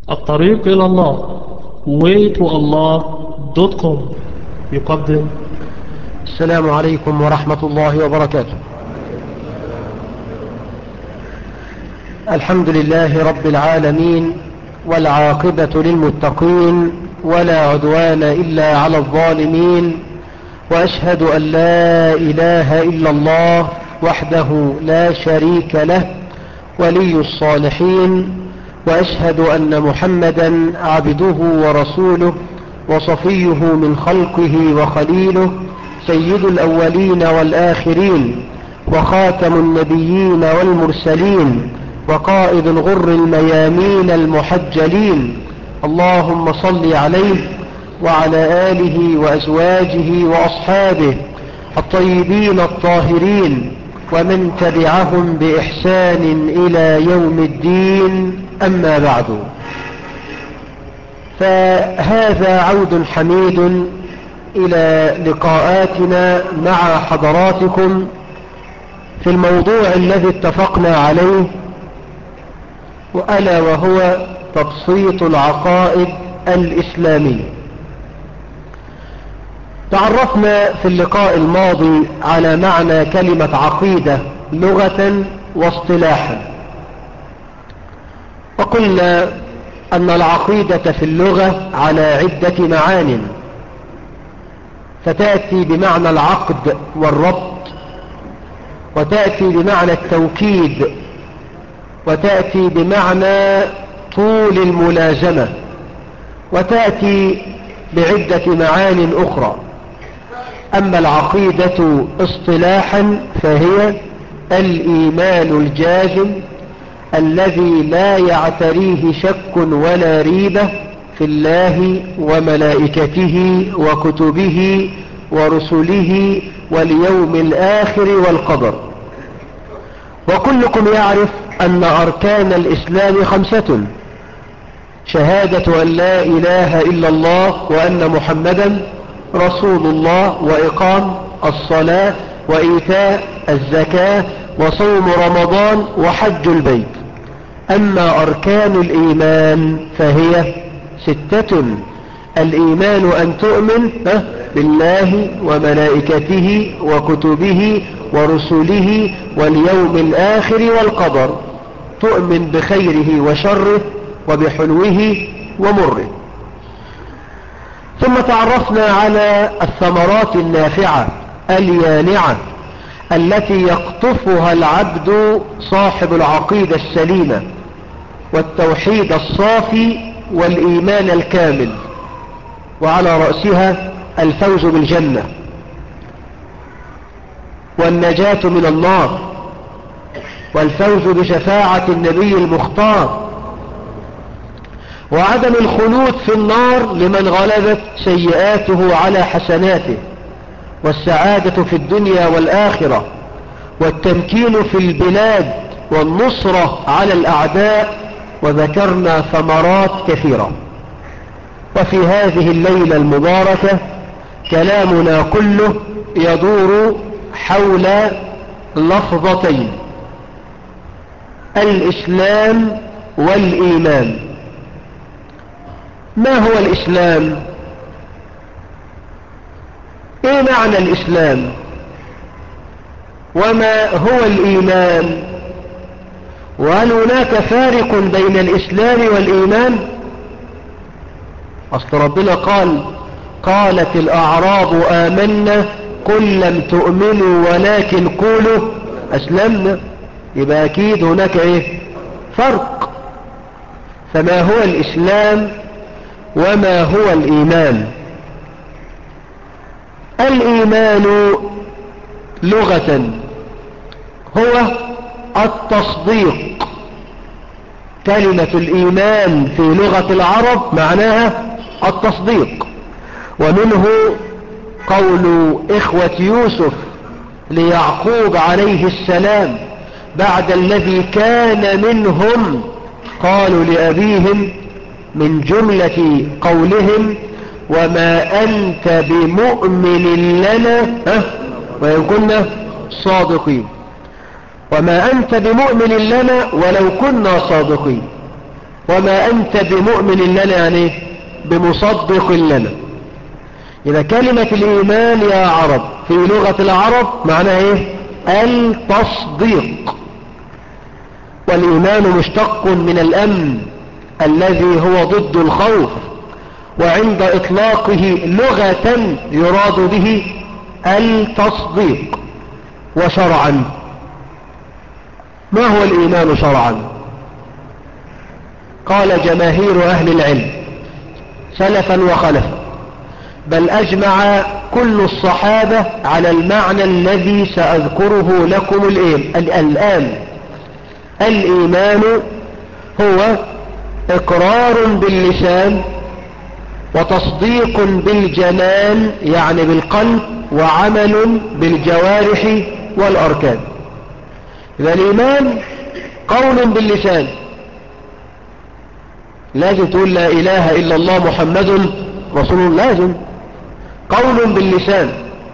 الطريق إلى الله waytoallah.com يقدم السلام عليكم ورحمة الله وبركاته الحمد لله رب العالمين والعاقبة للمتقين ولا عدوان إلا على الظالمين وأشهد أن لا إله إلا الله وحده لا شريك له ولي الصالحين وأشهد أن محمدا عبده ورسوله وصفيه من خلقه وخليله سيد الأولين والآخرين وخاتم النبيين والمرسلين وقائد الغر الميامين المحجلين اللهم صل عليه وعلى آله وأزواجه وأصحابه الطيبين الطاهرين ومن تبعهم بإحسان إلى يوم الدين أما بعد فهذا عود حميد إلى لقاءاتنا مع حضراتكم في الموضوع الذي اتفقنا عليه وألا وهو تبسيط العقائد الإسلامية تعرفنا في اللقاء الماضي على معنى كلمة عقيدة لغة واصطلاحا وقلنا أن العقيدة في اللغة على عدة معان فتأتي بمعنى العقد والربط وتأتي بمعنى التوكيد وتأتي بمعنى طول الملازمة وتأتي بعدة معان أخرى أما العقيدة اصطلاحا فهي الإيمان الجازم الذي لا يعتريه شك ولا ريبة في الله وملائكته وكتبه ورسله واليوم الآخر والقدر وكلكم يعرف أن أركان الإسلام خمسة شهادة أن لا إله إلا الله وأن محمدا رسول الله وإقام الصلاة وإيتاء الزكاة وصوم رمضان وحج البيت أما أركان الإيمان فهي ستة الإيمان أن تؤمن بالله وملائكته وكتبه ورسله واليوم الآخر والقدر تؤمن بخيره وشره وبحلوه ومره ثم تعرفنا على الثمرات النافعة اليانعة التي يقطفها العبد صاحب العقيدة السليمة والتوحيد الصافي والإيمان الكامل وعلى رأسها الفوز بالجنة والنجاة من النار والفوز بشفاعة النبي المختار وعدم الخلود في النار لمن غلبت سيئاته على حسناته والسعادة في الدنيا والآخرة والتمكين في البلاد والنصرة على الأعداء وذكرنا ثمرات كثيرة وفي هذه الليلة المباركة كلامنا كله يدور حول لفظتين الإسلام والإيمان ما هو الإسلام ايه معنى الإسلام وما هو الإيمان وهل هناك فارق بين الإسلام والإيمان أصل ربنا قال قالت الأعراب آمنا قل لم تؤمنوا ولكن قولوا أسلمنا يبقى أكيد هناك إيه فرق فما هو الإسلام وما هو الإيمان الإيمان لغة هو التصديق كلمة الإيمان في لغة العرب معناها التصديق ومنه قول إخوة يوسف ليعقوب عليه السلام بعد الذي كان منهم قالوا لأبيهم من جملة قولهم وما أنت بمؤمن لنا ها وإن كنا صادقين وما أنت بمؤمن لنا ولو كنا صادقين وما أنت بمؤمن لنا يعني بمصدق لنا إذا كلمة الإيمان يا عرب في لغة العرب معناها إيه التصديق والإيمان مشتق من الأمن الذي هو ضد الخوف وعند إطلاقه لغة يراد به التصديق وشرعا ما هو الإيمان شرعا قال جماهير أهل العلم سلفا وخلفا بل أجمع كل الصحابة على المعنى الذي سأذكره لكم الآن الإيمان هو إقرار باللسان وتصديق بالجنان يعني بالقلب وعمل بالجوارح والأركان إذا الإيمان قول باللسان لازم تقول لا إله إلا الله محمد رسول الله لازم قول باللسان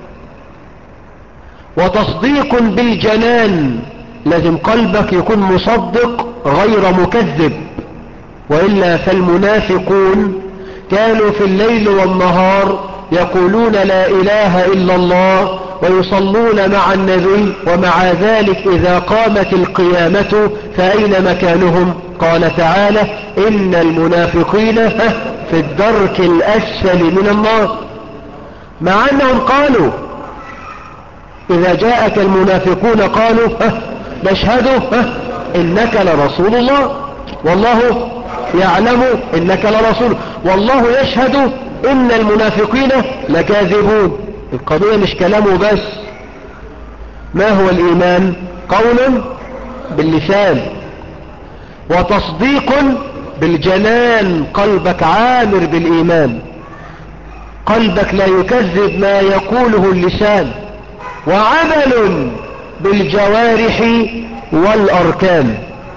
وتصديق بالجنان لازم قلبك يكون مصدق غير مكذب وإلا فالمنافقون كانوا في الليل والنهار يقولون لا إله إلا الله ويصلون مع النبي ومع ذلك إذا قامت القيامة فأين مكانهم قال تعالى إن المنافقين في الدرك الأسفل من النار مع أنهم قالوا إذا جاءك المنافقون قالوا نشهد إنك لرسول الله والله يعلم إنك لرسول والله يشهد إن المنافقين لكاذبون القضية مش كلامه بس ما هو الإيمان قول باللسان وتصديق بالجنان قلبك عامر بالإيمان قلبك لا يكذب ما يقوله اللسان وعمل بالجوارح والأركان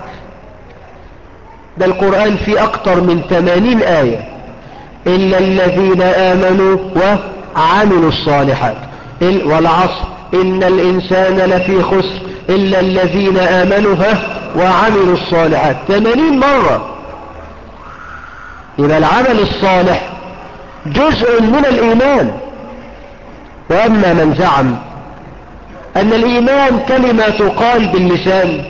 ده القرآن فيه أكتر من 80 آية إلا الذين آمنوا وعملوا الصالحات والعصر إن الإنسان لفي خسر إلا الذين آمنوا وعملوا الصالحات 80 مرة إذا العمل الصالح جزء من الإيمان وأما من زعم أن الإيمان كلمة تقال باللسان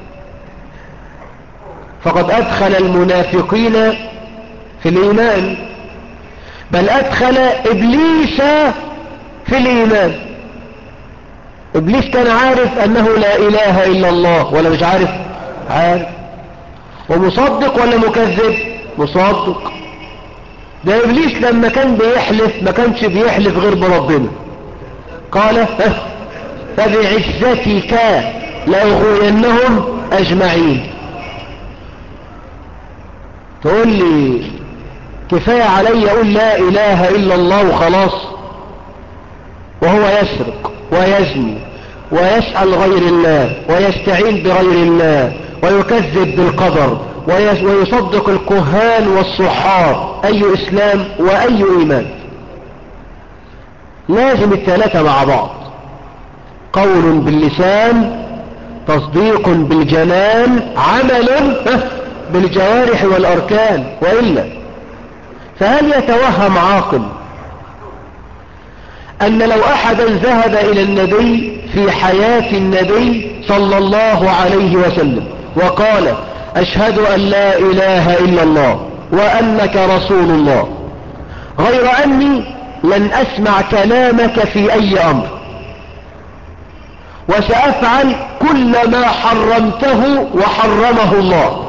فقد أدخل المنافقين في الإيمان بل أدخل إبليس في الإيمان إبليس كان عارف أنه لا إله إلا الله ولا مش عارف عارف ومصدق ولا مكذب مصدق ده إبليس لما كان بيحلف ما كانش بيحلف غير بربنا قال فبعزتك لأغوينهم أجمعين تقول لي كفاية علي أقول لا إله إلا الله وخلاص وهو يسرق ويزني ويسأل غير الله ويستعين بغير الله ويكذب بالقدر ويصدق الكهان والصحار أي إسلام وأي إيمان لازم الثلاثة مع بعض قول باللسان تصديق بالجنان عمل بالجوارح والأركان وإلا فهل يتوهم عاقل أن لو أحدا ذهب إلى النبي في حياة النبي صلى الله عليه وسلم وقال أشهد أن لا إله إلا الله وأنك رسول الله غير أني لن أسمع كلامك في أي أمر وسأفعل كل ما حرمته وحرمه الله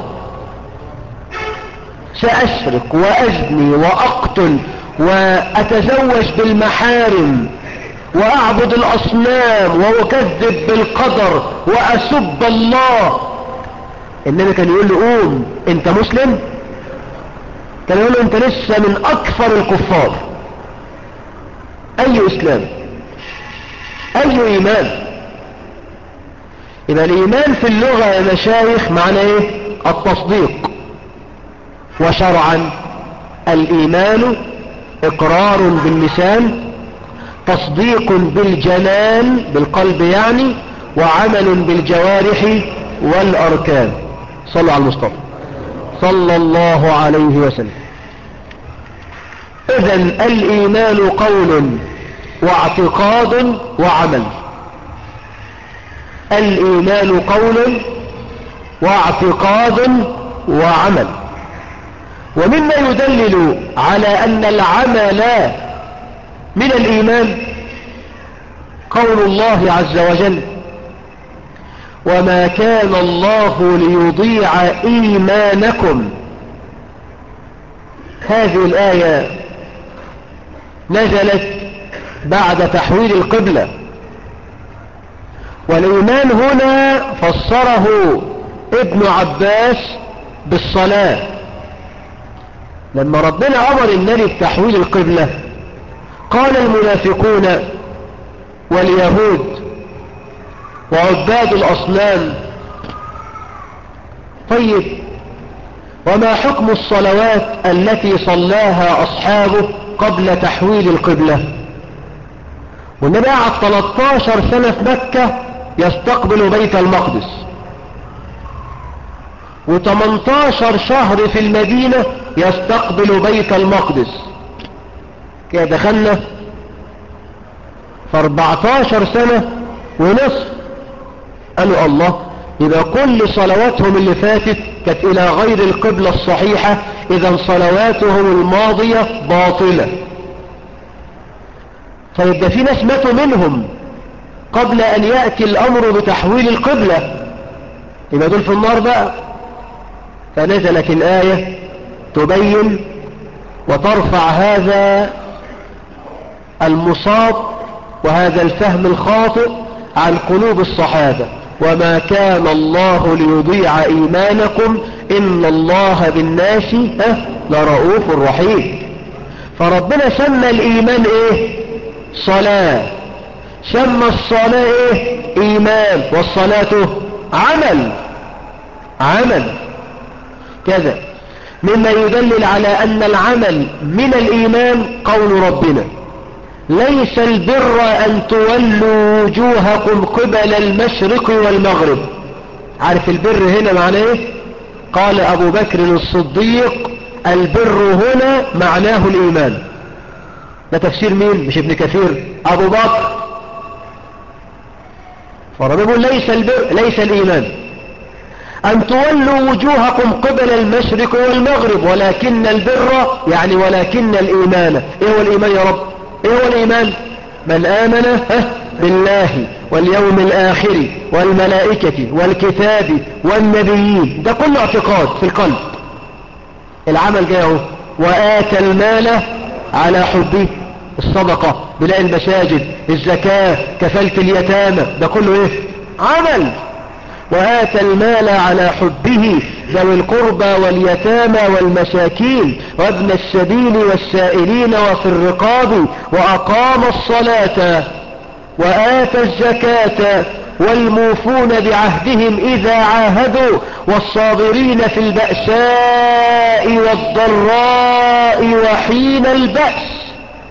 سأسرق وأزني وأقتل وأتزوج بالمحارم وأعبد الأصنام وأكذب بالقدر وأسب الله إنما كان يقول له قوم أنت مسلم كان يقول له أنت لسه من أكثر الكفار أي إسلام أي إيمان إذا الإيمان في اللغة يا مشايخ معنى إيه التصديق وشرعا الإيمان إقرار باللسان تصديق بالجنان بالقلب يعني وعمل بالجوارح والأركان صلوا على المصطفى صلى الله عليه وسلم إذا الإيمان قول واعتقاد وعمل الإيمان قول واعتقاد وعمل ومما يدلل على أن العمل من الإيمان قول الله عز وجل وما كان الله ليضيع إيمانكم هذه الآية نزلت بعد تحويل القبلة والإيمان هنا فسره ابن عباس بالصلاة لما ربنا أمر النبي بتحويل القبلة قال المنافقون واليهود وعباد الأصنام طيب وما حكم الصلوات التي صلاها أصحابه قبل تحويل القبلة والنبي قعد 13 سنة في مكة يستقبل بيت المقدس و18 شهر في المدينة يستقبل بيت المقدس كده دخلنا في 14 سنة ونصف قالوا الله يبقى كل صلواتهم اللي فاتت كانت إلى غير القبلة الصحيحة إذا صلواتهم الماضية باطلة طيب ده في ناس ماتوا منهم قبل أن يأتي الأمر بتحويل القبلة يبقى دول في النار بقى فنزلت الآية تبين وترفع هذا المصاب وهذا الفهم الخاطئ عن قلوب الصحابة وما كان الله ليضيع إيمانكم إن الله بالناس لرؤوف رحيم فربنا سمى الإيمان إيه صلاة سمى الصلاة إيه إيمان والصلاة عمل عمل كذا مما يدلل على أن العمل من الإيمان قول ربنا ليس البر أن تولوا وجوهكم قبل المشرق والمغرب عارف البر هنا معناه ايه قال أبو بكر الصديق البر هنا معناه الإيمان ده تفسير مين مش ابن كثير أبو بكر فربنا يقول ليس البر ليس الإيمان أن تولوا وجوهكم قبل المشرق والمغرب ولكن البر يعني ولكن الإيمان إيه هو الإيمان يا رب إيه هو الإيمان من آمن بالله واليوم الآخر والملائكة والكتاب والنبيين ده كله اعتقاد في القلب العمل جاء اهو وآتى المال على حبه الصدقة بناء المساجد الزكاة كفالة اليتامى ده كله ايه عمل وآتى المال على حبه ذوي القربى واليتامى والمساكين وابن السبيل والسائلين وفي الرقاب وأقام الصلاة وآتى الزكاة والموفون بعهدهم إذا عاهدوا والصابرين في البأساء والضراء وحين البأس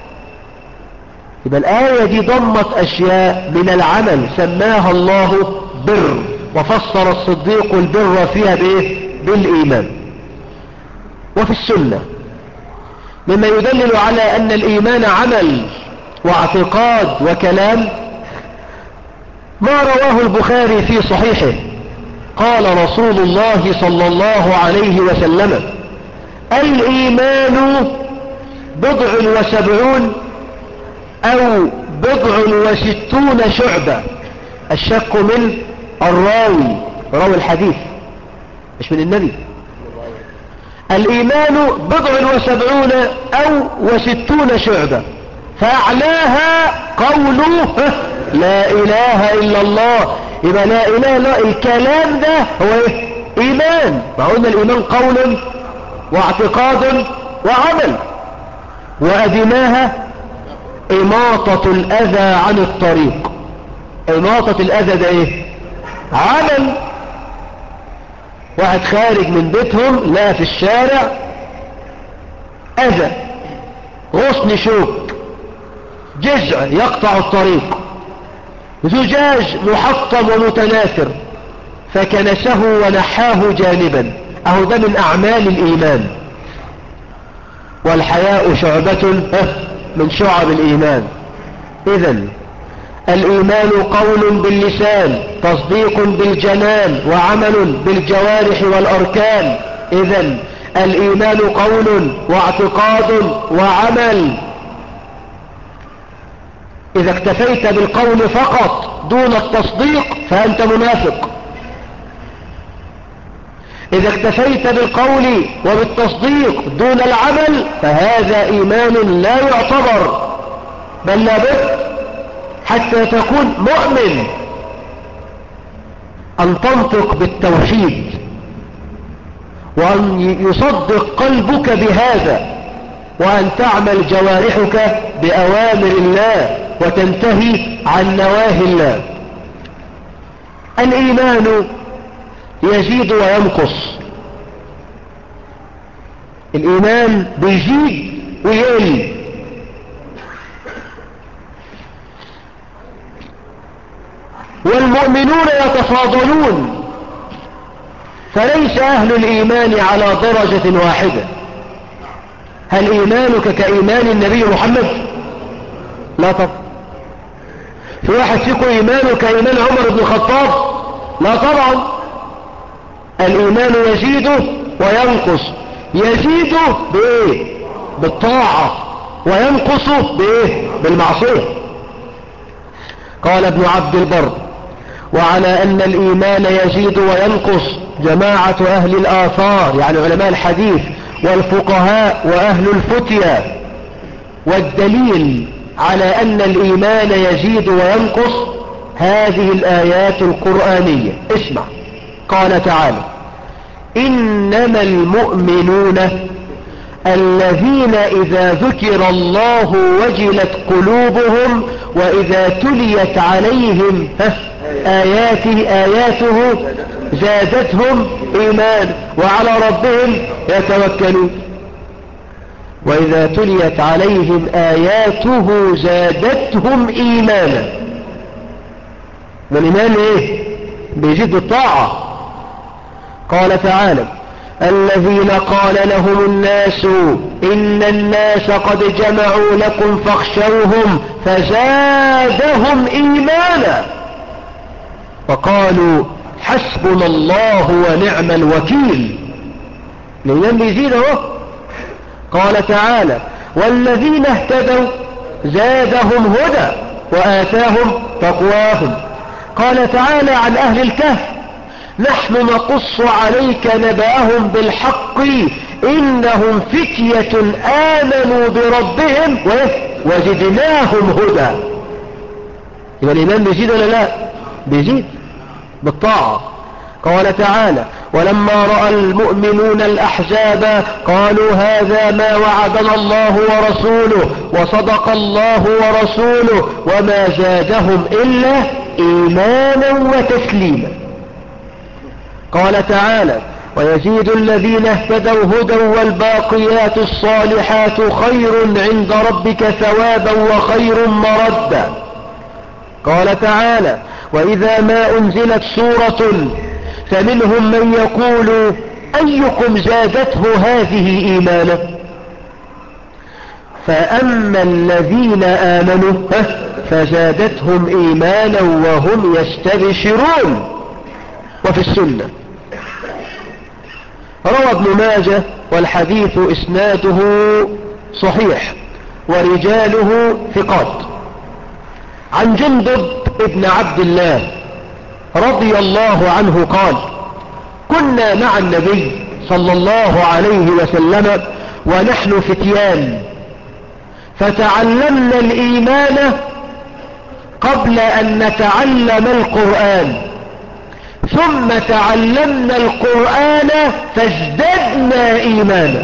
يبقى الآية دي ضمت أشياء من العمل سماها الله بر وفسر الصديق البر فيها بإيه؟ بالإيمان وفي السنة مما يدلل على أن الإيمان عمل واعتقاد وكلام ما رواه البخاري في صحيحه قال رسول الله صلى الله عليه وسلم الإيمان بضع وسبعون أو بضع وستون شعبة الشك من الراوي راوي الحديث مش من النبي الإيمان بضع وسبعون أو وستون شعبة فأعلاها قوله لا إله إلا الله يبقى لا إله إلا الكلام ده هو إيه إيمان ما قلنا الإيمان قول واعتقاد وعمل وأدناها إماطة الأذى عن الطريق إماطة الأذى ده إيه عمل واحد خارج من بيتهم لا في الشارع أذى غصن شوك جزع يقطع الطريق زجاج محطم ومتناثر فكنسه ونحاه جانبا اهو ده من اعمال الايمان والحياء شعبة من شعب الايمان اذا الايمان قول باللسان تصديق بالجنان وعمل بالجوارح والاركان اذا الايمان قول واعتقاد وعمل اذا اكتفيت بالقول فقط دون التصديق فانت منافق إذا اكتفيت بالقول وبالتصديق دون العمل فهذا إيمان لا يعتبر بل لابد حتى تكون مؤمن أن تنطق بالتوحيد وأن يصدق قلبك بهذا وأن تعمل جوارحك بأوامر الله وتنتهي عن نواهي الله الإيمان يزيد وينقص الإيمان بيزيد ويقل والمؤمنون يتفاضلون فليس أهل الإيمان على درجة واحدة هل إيمانك كإيمان النبي محمد لا طبعا في واحد فيكم إيمانه كإيمان عمر بن الخطاب لا طبعا الإيمان يزيد وينقص يزيد بإيه بالطاعة وينقص بإيه بالمعصية قال ابن عبد البر وعلى أن الإيمان يزيد وينقص جماعة أهل الآثار يعني علماء الحديث والفقهاء وأهل الفتية والدليل على أن الإيمان يزيد وينقص هذه الآيات القرآنية اسمع قال تعالى إنما المؤمنون الذين إذا ذكر الله وجلت قلوبهم وإذا تليت عليهم آياته, آياته زادتهم إيمان وعلى ربهم يتوكلون وإذا تليت عليهم آياته زادتهم إيمانا والإيمان إيه بيزيد الطاعة قال تعالى الذين قال لهم الناس إن الناس قد جمعوا لكم فاخشوهم فزادهم إيمانا وقالوا حسبنا الله ونعم الوكيل الإيمان بيزيد اهو قال تعالى والذين اهتدوا زادهم هدى وآتاهم تقواهم قال تعالى عن أهل الكهف نحن نقص عليك نبأهم بالحق إنهم فتية آمنوا بربهم وزدناهم هدى يبقى الإيمان بيزيد ولا لا بيزيد بالطاعة قال تعالى ولما رأى المؤمنون الأحزاب قالوا هذا ما وعدنا الله ورسوله وصدق الله ورسوله وما زادهم إلا إيمانا وتسليما قال تعالى ويزيد الذين اهتدوا هدى والباقيات الصالحات خير عند ربك ثوابا وخير مردا قال تعالى وإذا ما أنزلت سورة فمنهم من يقول أيكم زادته هذه إيمانا فأما الذين آمنوا فزادتهم إيمانا وهم يستبشرون وفي السنة روى ابن ماجه والحديث إسناده صحيح ورجاله ثقات عن جندب ابن عبد الله رضي الله عنه قال كنا مع النبي صلى الله عليه وسلم ونحن فتيان فتعلمنا الإيمان قبل أن نتعلم القرآن ثم تعلمنا القرآن فازددنا إيمانا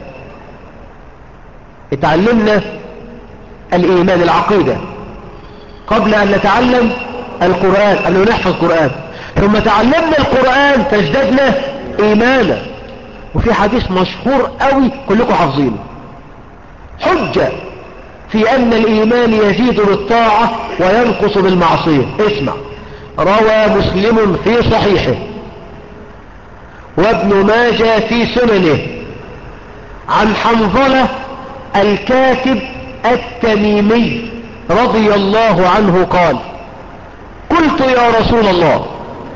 اتعلمنا الإيمان العقيدة قبل أن نتعلم القرآن أنه نحفظ القرآن ثم تعلمنا القرآن فازددنا إيمانا وفي حديث مشهور قوي كلكم حافظينه حجة في أن الإيمان يزيد بالطاعة وينقص بالمعصية اسمع روى مسلم في صحيحه وابن ماجه في سننه عن حنظلة الكاتب التميمي رضي الله عنه قال قلت يا رسول الله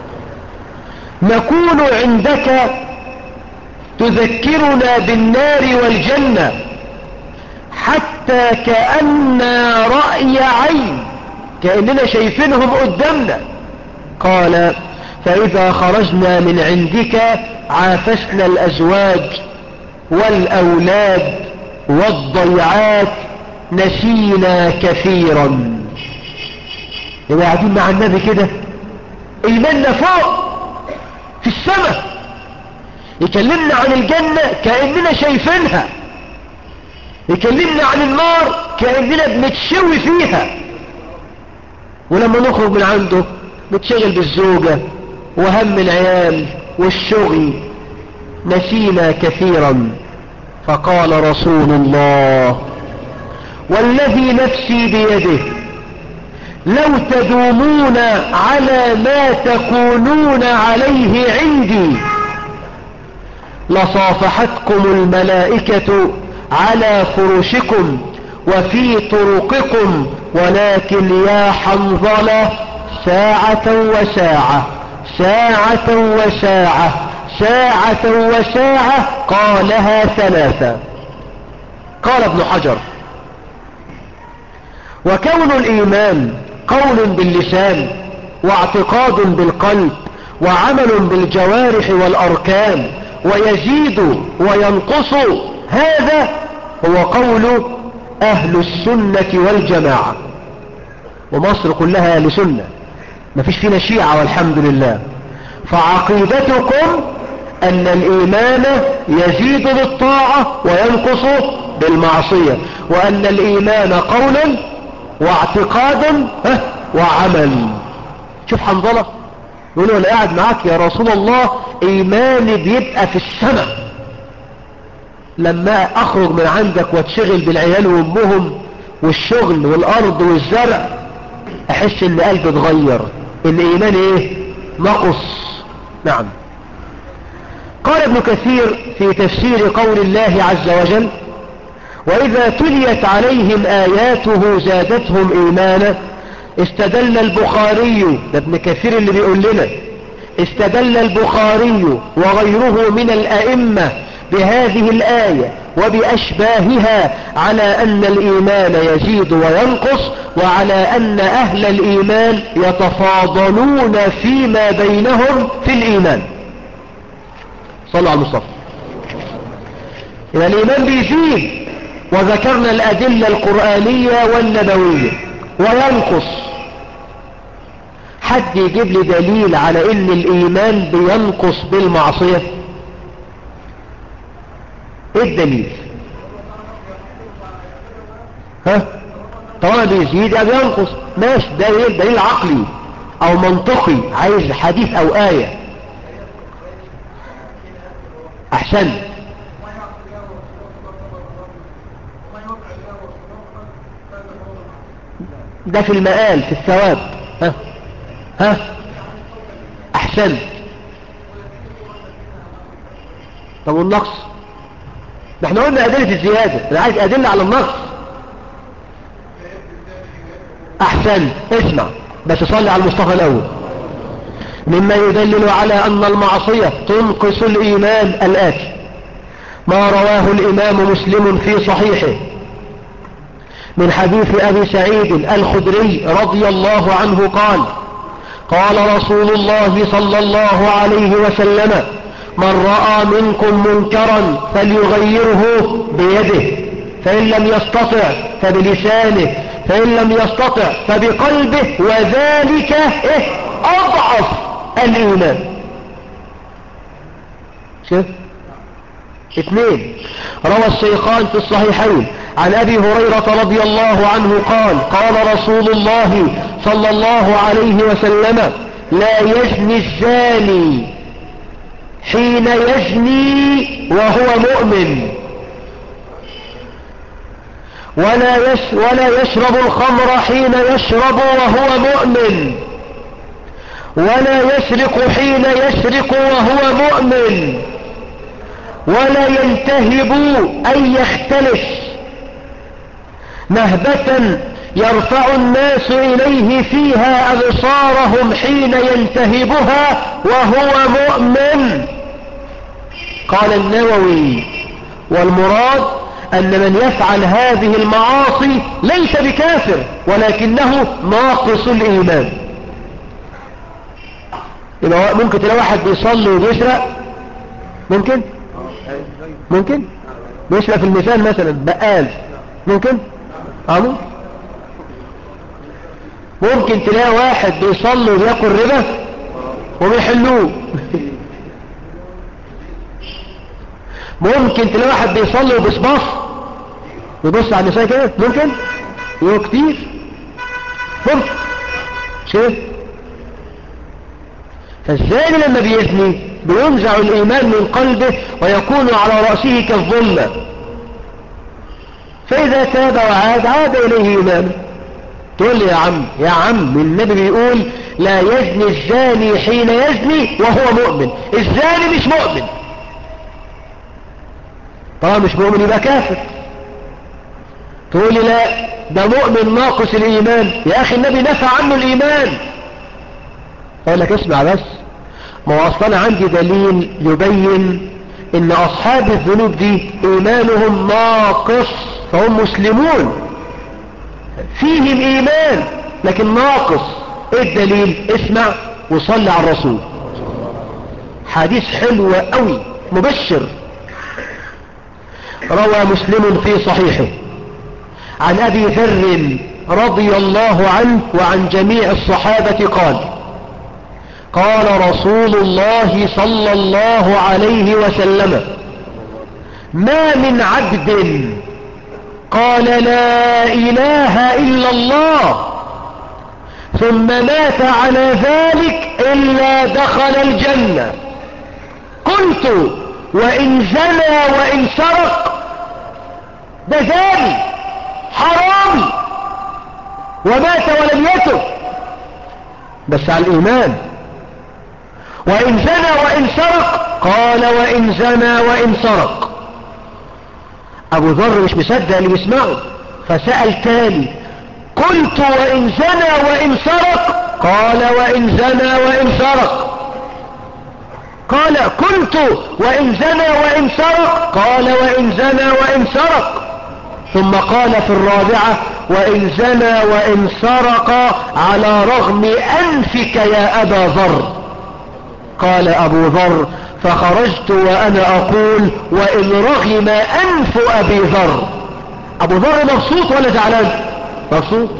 نكون عندك تذكرنا بالنار والجنة حتى كأن رأي عين كأننا شايفينهم قدامنا قال فإذا خرجنا من عندك عافسنا الأزواج والأولاد والضيعات نسينا كثيرا يبقى قاعدين مع النبي كده إيماننا فوق في السماء يكلمنا عن الجنة كأننا شايفينها يكلمنا عن النار كأننا بنتشوي فيها ولما نخرج من عنده نتشغل بالزوجة وهم العيال والشغل نسينا كثيرا فقال رسول الله والذي نفسي بيده لو تدومون على ما تكونون عليه عندي لصافحتكم الملائكة على فرشكم وفي طرقكم ولكن يا حنظلة ساعة وساعة ساعة وساعة ساعة وساعة قالها ثلاثة قال ابن حجر وكون الإيمان قول باللسان واعتقاد بالقلب وعمل بالجوارح والأركان ويزيد وينقص هذا هو قول أهل السنة والجماعة ومصر كلها أهل سنة ما فيش فينا شيعة والحمد لله فعقيدتكم أن الإيمان يزيد بالطاعة وينقص بالمعصية وأن الإيمان قولا واعتقادا وعمل شوف حنظلة يقول له انا قاعد معاك يا رسول الله ايماني بيبقى في السماء لما اخرج من عندك واتشغل بالعيال وامهم والشغل والارض والزرع احس ان قلبي اتغير ان ايماني ايه نقص نعم قال ابن كثير في تفسير قول الله عز وجل وإذا تليت عليهم آياته زادتهم إيمانا استدل البخاري ده ابن كثير اللي بيقول لنا استدل البخاري وغيره من الأئمة بهذه الآية وبأشباهها على أن الإيمان يزيد وينقص وعلى أن أهل الإيمان يتفاضلون فيما بينهم في الإيمان صلوا على المصطفى إذا الإيمان بيزيد وذكرنا الأدلة القرآنية والنبوية وينقص حد يجيب لي دليل على ان الايمان بينقص بالمعصية ايه الدليل ها طالما بيزيد يبقى بينقص ماشي ده ايه دليل عقلي او منطقي عايز حديث او آية احسن ده في المآل في الثواب ها ها احسن طب والنقص ده احنا قلنا ادلة الزيادة انا عايز ادلة على النقص احسن اسمع بس صلي على المصطفى الاول مما يدلل على ان المعصية تنقص الايمان الاتي ما رواه الامام مسلم في صحيحه من حديث أبي سعيد الخدري رضي الله عنه قال قال رسول الله صلى الله عليه وسلم من رأى منكم منكرا فليغيره بيده فإن لم يستطع فبلسانه فإن لم يستطع فبقلبه وذلك إيه أضعف الإيمان شوف اثنين روى الشيخان في الصحيحين عن أبي هريرة رضي الله عنه قال قال رسول الله صلى الله عليه وسلم لا يزني الزاني حين يزني وهو مؤمن ولا, يش ولا يشرب الخمر حين يشرب وهو مؤمن ولا يسرق حين يسرق وهو مؤمن ولا ينتهب أن يختلس نهبة يرفع الناس إليه فيها أبصارهم حين ينتهبها وهو مؤمن قال النووي والمراد أن من يفعل هذه المعاصي ليس بكافر ولكنه ناقص الإيمان يبقى ممكن تلاقي واحد بيصلي وبيسرق ممكن ممكن بيسرق في المثال مثلا بقال ممكن عمو ممكن تلاقي واحد بيصلي وبياكل ربا وبيحلوه ممكن تلاقي واحد بيصلي وبيصبص يبص على النساء كده ممكن يو كتير ممكن شايف فالزاني لما بيزني بينزع الإيمان من قلبه ويكون على رأسه كالظلة فإذا تاب وعاد عاد إليه إيمانه تقول لي يا عم يا عم النبي بيقول لا يزني الزاني حين يزني وهو مؤمن الزاني مش مؤمن طبعا مش مؤمن يبقى كافر تقول لي لا ده مؤمن ناقص الإيمان يا أخي النبي نفى عنه الإيمان أقول لك اسمع بس ما هو أصلا عندي دليل يبين إن أصحاب الذنوب دي إيمانهم ناقص فهم مسلمون فيهم إيمان لكن ناقص إيه الدليل اسمع وصلي على الرسول حديث حلو قوي مبشر روى مسلم في صحيحه عن أبي ذر رضي الله عنه وعن جميع الصحابة قال قال رسول الله صلى الله عليه وسلم ما من عبد قال لا إله إلا الله ثم مات على ذلك إلا دخل الجنة قلت وإن زنى وإن سرق ده زاني حرامي ومات ولم يتب بس على الإيمان وإن زنى وإن سرق قال وإن زنى وإن سرق أبو ذر مش مصدق اللي بيسمعه فسأل تاني قلت وإن زنى وإن سرق قال وإن زنى وإن سرق قال قلت وإن زنى وإن سرق قال وإن زنى وإن سرق ثم قال في الرابعة وإن زنى وإن سرق على رغم أنفك يا أبا ذر قال أبو ذر فخرجت وأنا أقول وإن رغم أنف أبي ذر أبو ذر مبسوط ولا زعلان مبسوط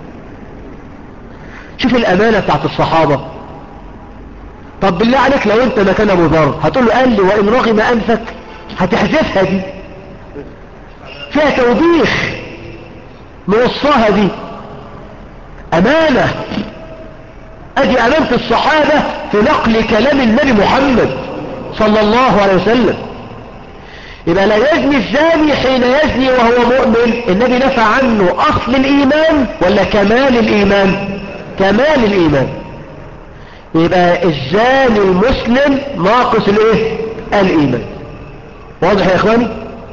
شوف الأمانة بتاعت الصحابة طب بالله عليك لو انت مكان ابو ذر هتقول له قال لي وان رغم انفك هتحذفها دي فيها توبيخ نوصاها دي امانة ادي امانة الصحابة في نقل كلام النبي محمد صلى الله عليه وسلم يبقى لا يزني الزاني حين يزني وهو مؤمن النبي نفى عنه اصل الايمان ولا كمال الايمان كمال الايمان يبقى الزاني المسلم ناقص الايه الايمان واضح يا اخواني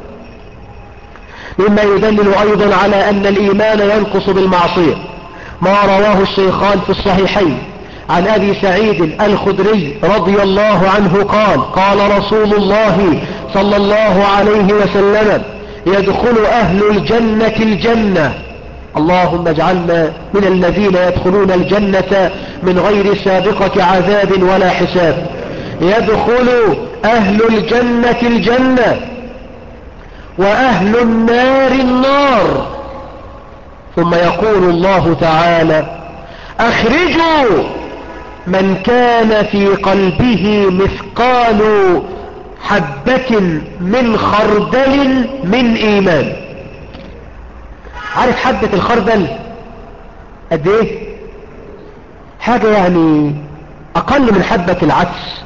مما يدلل ايضا على ان الايمان ينقص بالمعصية ما رواه الشيخان في الصحيحين عن ابي سعيد الخدري رضي الله عنه قال قال رسول الله صلى الله عليه وسلم يدخل اهل الجنة الجنة اللهم اجعلنا من الذين يدخلون الجنة من غير سابقة عذاب ولا حساب يدخل أهل الجنة الجنة وأهل النار النار ثم يقول الله تعالى أخرجوا من كان في قلبه مثقال حبة من خردل من إيمان عارف حبة الخردل قد ايه حاجة يعني اقل من حبة العدس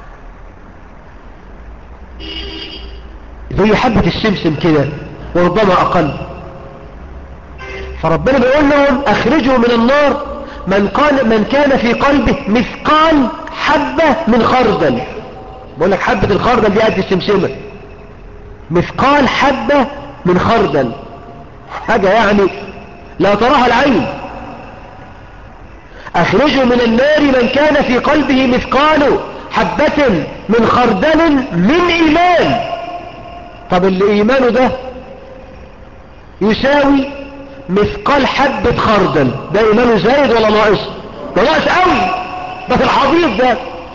زي حبة السمسم كده وربما اقل فربنا بيقول لهم اخرجوا من النار من, قال من كان في قلبه مثقال حبة من خردل بقول لك حبة الخردل دي قد السمسمة مثقال حبة من خردل حاجة يعني لا تراها العين اخرجوا من النار من كان في قلبه مثقال حبة من خردل من ايمان طب اللي ايمانه ده يساوي مثقال حبة خردل ده ايمانه زايد ولا ناقص ده ناقص قوي ده في الحضيض ده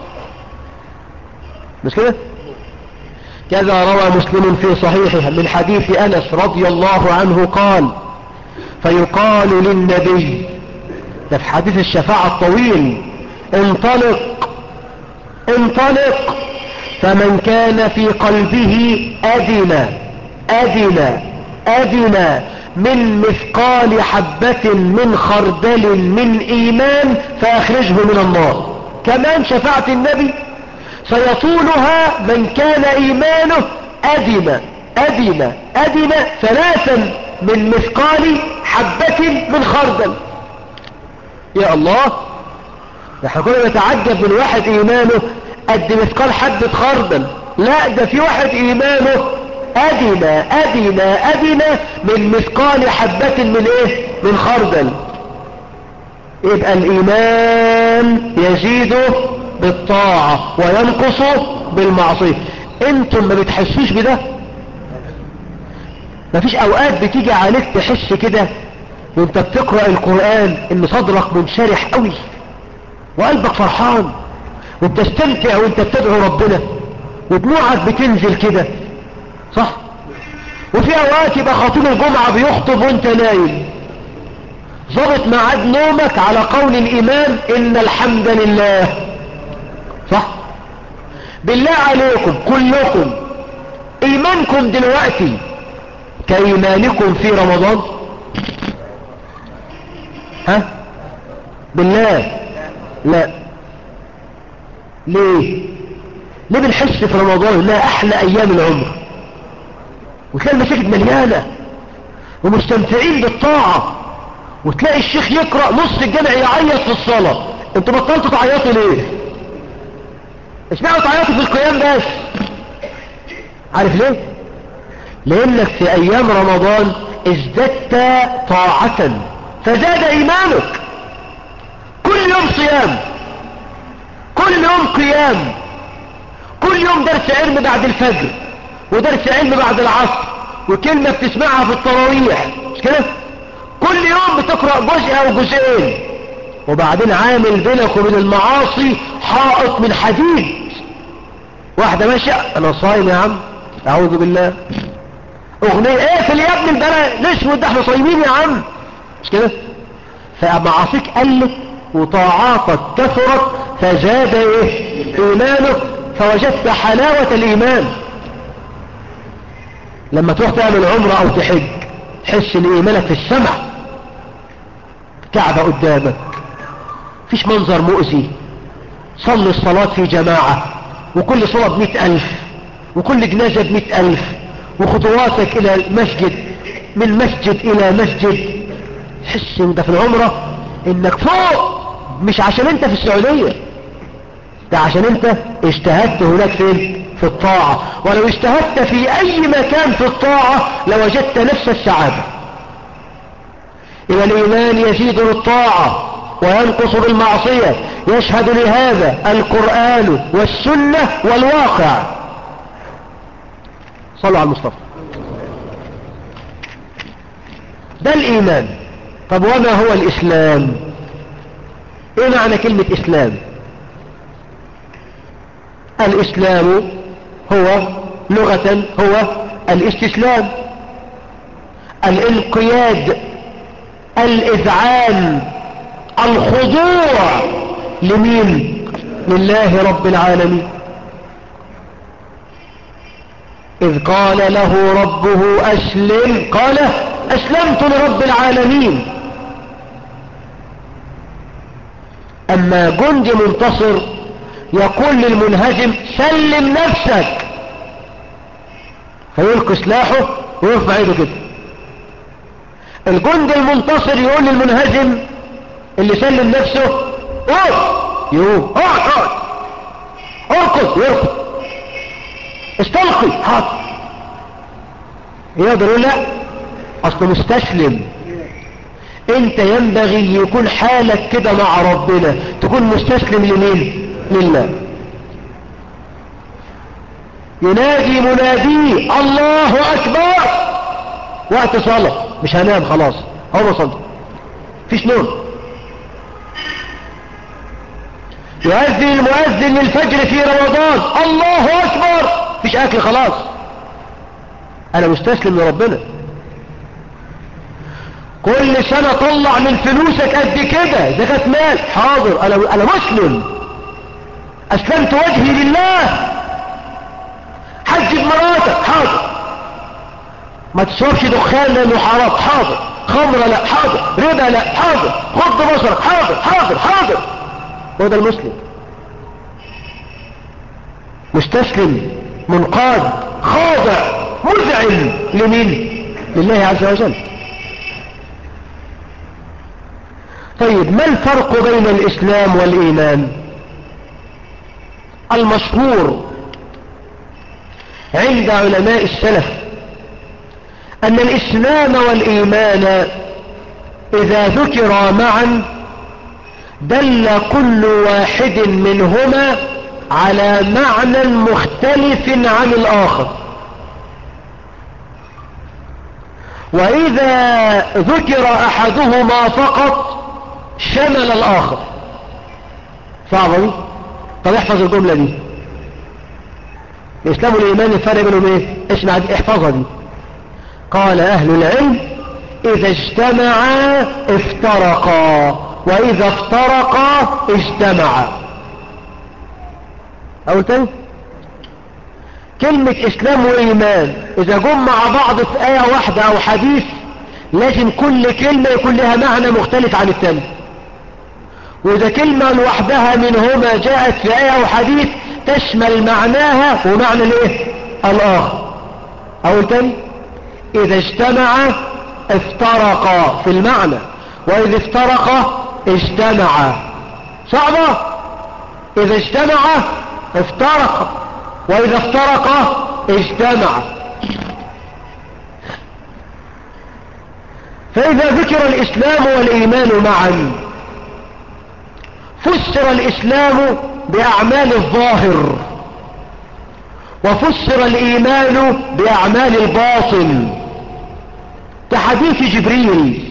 مش كده كذا روى مسلم في صحيحه من حديث انس رضي الله عنه قال فيقال للنبي ده في حديث الشفاعة الطويل انطلق انطلق فمن كان في قلبه أدنى أدنى أدنى من مثقال حبة من خردل من إيمان فأخرجه من النار كمان شفاعة النبي سيطولها من كان إيمانه أدنى أدنى أدنى ثلاثا من مثقال حبة من خردل يا الله احنا كنا نتعجب من واحد ايمانه قد مثقال حبة خردل لا ده في واحد ايمانه ادنى ادنى ادنى من مثقال حبة من ايه من خردل يبقى الايمان يزيد بالطاعة وينقص بالمعصية انتم ما بتحسوش بده مفيش اوقات بتيجي عليك تحس كده وانت بتقرأ القرآن ان صدرك منشرح قوي وقلبك فرحان وبتستمتع وانت بتدعو ربنا ودموعك بتنزل كده صح وفي اوقات يبقى خطيب الجمعة بيخطب وانت نايم ظبط ميعاد نومك على قول الامام ان الحمد لله صح بالله عليكم كلكم ايمانكم دلوقتي كايمانكم في رمضان ها بالله لا ليه ليه بنحس في رمضان انها احلى ايام العمر وتلاقي المساجد مليانة ومستمتعين بالطاعة وتلاقي الشيخ يقرأ نص الجمع يعيط في الصلاة انتوا بطلتوا تعيطوا ليه اسمعوا تعيطوا في القيام بس عارف ليه لانك في ايام رمضان ازددت طاعة فزاد ايمانك كل يوم صيام كل يوم قيام كل يوم درس علم بعد الفجر ودرس علم بعد العصر وكلمة بتسمعها في التراويح مش كده كل يوم بتقرأ جزء او جزئين وبعدين عامل بينك وبين المعاصي حائط من حديد واحدة ماشية انا صايم يا عم اعوذ بالله اغنية ايه في يا ابني البلاء ليش ده احنا صايمين يا عم مش كده فمعاصيك قلت وطاعاتك كثرت فزاد ايه ايمانك فوجدت حلاوة الايمان لما تروح تعمل عمرة او تحج تحس ان ايمانك في السماء كعبة قدامك فيش منظر مؤذي صلي الصلاة في جماعة وكل صلاة بمئة الف وكل جنازة بمئة الف وخطواتك الى المسجد من مسجد الى مسجد تحس ان ده في العمرة انك فوق مش عشان انت في السعودية ده عشان انت اجتهدت هناك فين في الطاعة ولو اجتهدت في اي مكان في الطاعة لوجدت نفس السعادة إذا الإيمان يزيد بالطاعة وينقص بالمعصية يشهد لهذا القرآن والسنة والواقع صلوا على المصطفى ده الإيمان طب وما هو الإسلام ايه معنى كلمة إسلام الإسلام هو لغة هو الاستسلام الانقياد الإذعان الخضوع لمين لله رب العالمين إذ قال له ربه أسلم قال أسلمت لرب العالمين أما جندي منتصر يقول للمنهزم سلم نفسك فيلقي سلاحه ويرفع ايده كده الجندي المنتصر يقول للمنهزم اللي سلم نفسه قوم يقوم اقعد اقعد اركض يركض استلقي حاضر يقدر يقول لا اصله مستسلم انت ينبغي يكون حالك كده مع ربنا تكون مستسلم لمين لله ينادي منادي الله اكبر وقت صلاة مش هنام خلاص هو صلى فيش نوم يؤذن المؤذن للفجر في رمضان الله اكبر فيش اكل خلاص انا مستسلم لربنا كل سنة طلع من فلوسك قد كده زكاة مال حاضر انا انا مسلم اسلمت وجهي لله حج بمراتك حاضر ما تشربش دخان لانه حرام حاضر خمرة لا حاضر ربا لا حاضر خد بصرك حاضر حاضر حاضر هو ده المسلم مستسلم منقاد خاضع مذعن لمين لله عز وجل طيب ما الفرق بين الإسلام والإيمان المشهور عند علماء السلف أن الإسلام والإيمان إذا ذكرا معا دل كل واحد منهما على معنى مختلف عن الآخر وإذا ذكر أحدهما فقط شمل الآخر صعبة دي طب احفظ الجملة دي الإسلام والإيمان الفرق بينهم ايه اسمع دي احفظها دي قال أهل العلم إذا اجتمعا افترقا وإذا افترقا اجتمعا أقول تاني كلمة إسلام وإيمان إذا جم مع بعض في آية واحدة أو حديث لازم كل كلمة يكون لها معنى مختلف عن الثاني وإذا كلمة لوحدها منهما جاءت في آية أو حديث تشمل معناها ومعنى الايه الآخر أقول تاني إذا اجتمع افترقا في المعنى وإذا افترقا اجتمعا صعبة إذا اجتمع افترق وإذا افترق اجتمع فإذا ذكر الإسلام والإيمان معا فسر الإسلام بأعمال الظاهر وفسر الإيمان بأعمال الباطن كحديث جبريل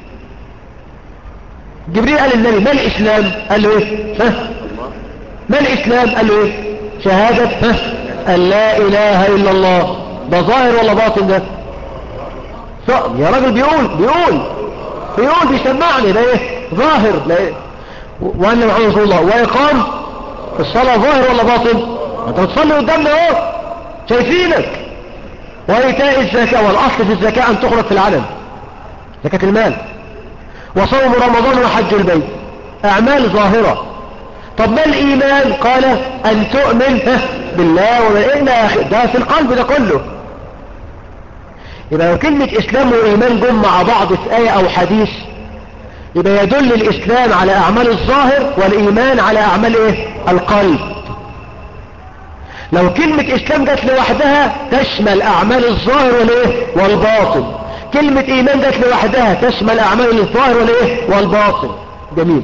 جبريل قال للنبي ما الإسلام قال له إيه ها ما الإسلام قال له إيه شهادة ها أن لا إله إلا الله ده ظاهر ولا باطن ده يا راجل بيقول بيقول بيقول بيسمعني ده ايه ظاهر ده ايه وأن محمد رسول الله وإقام الصلاة ظاهر ولا باطن انت بتصلي قدامنا اهو شايفينك وإيتاء الزكاة والأصل في الزكاة أن تخرج في العلم زكاة المال وصوم رمضان وحج البيت أعمال ظاهرة طب ما الإيمان قال أن تؤمن بالله وإلا ده في القلب ده كله يبقى كلمة إسلام وإيمان جم مع بعض في آية أو حديث يبقى يدل الإسلام على أعمال الظاهر والإيمان على أعمال إيه؟ القلب لو كلمة إسلام جت لوحدها تشمل أعمال الظاهر والإيه؟ والباطن كلمة إيمان جت لوحدها تشمل أعمال الظاهر والإيه؟ والباطن جميل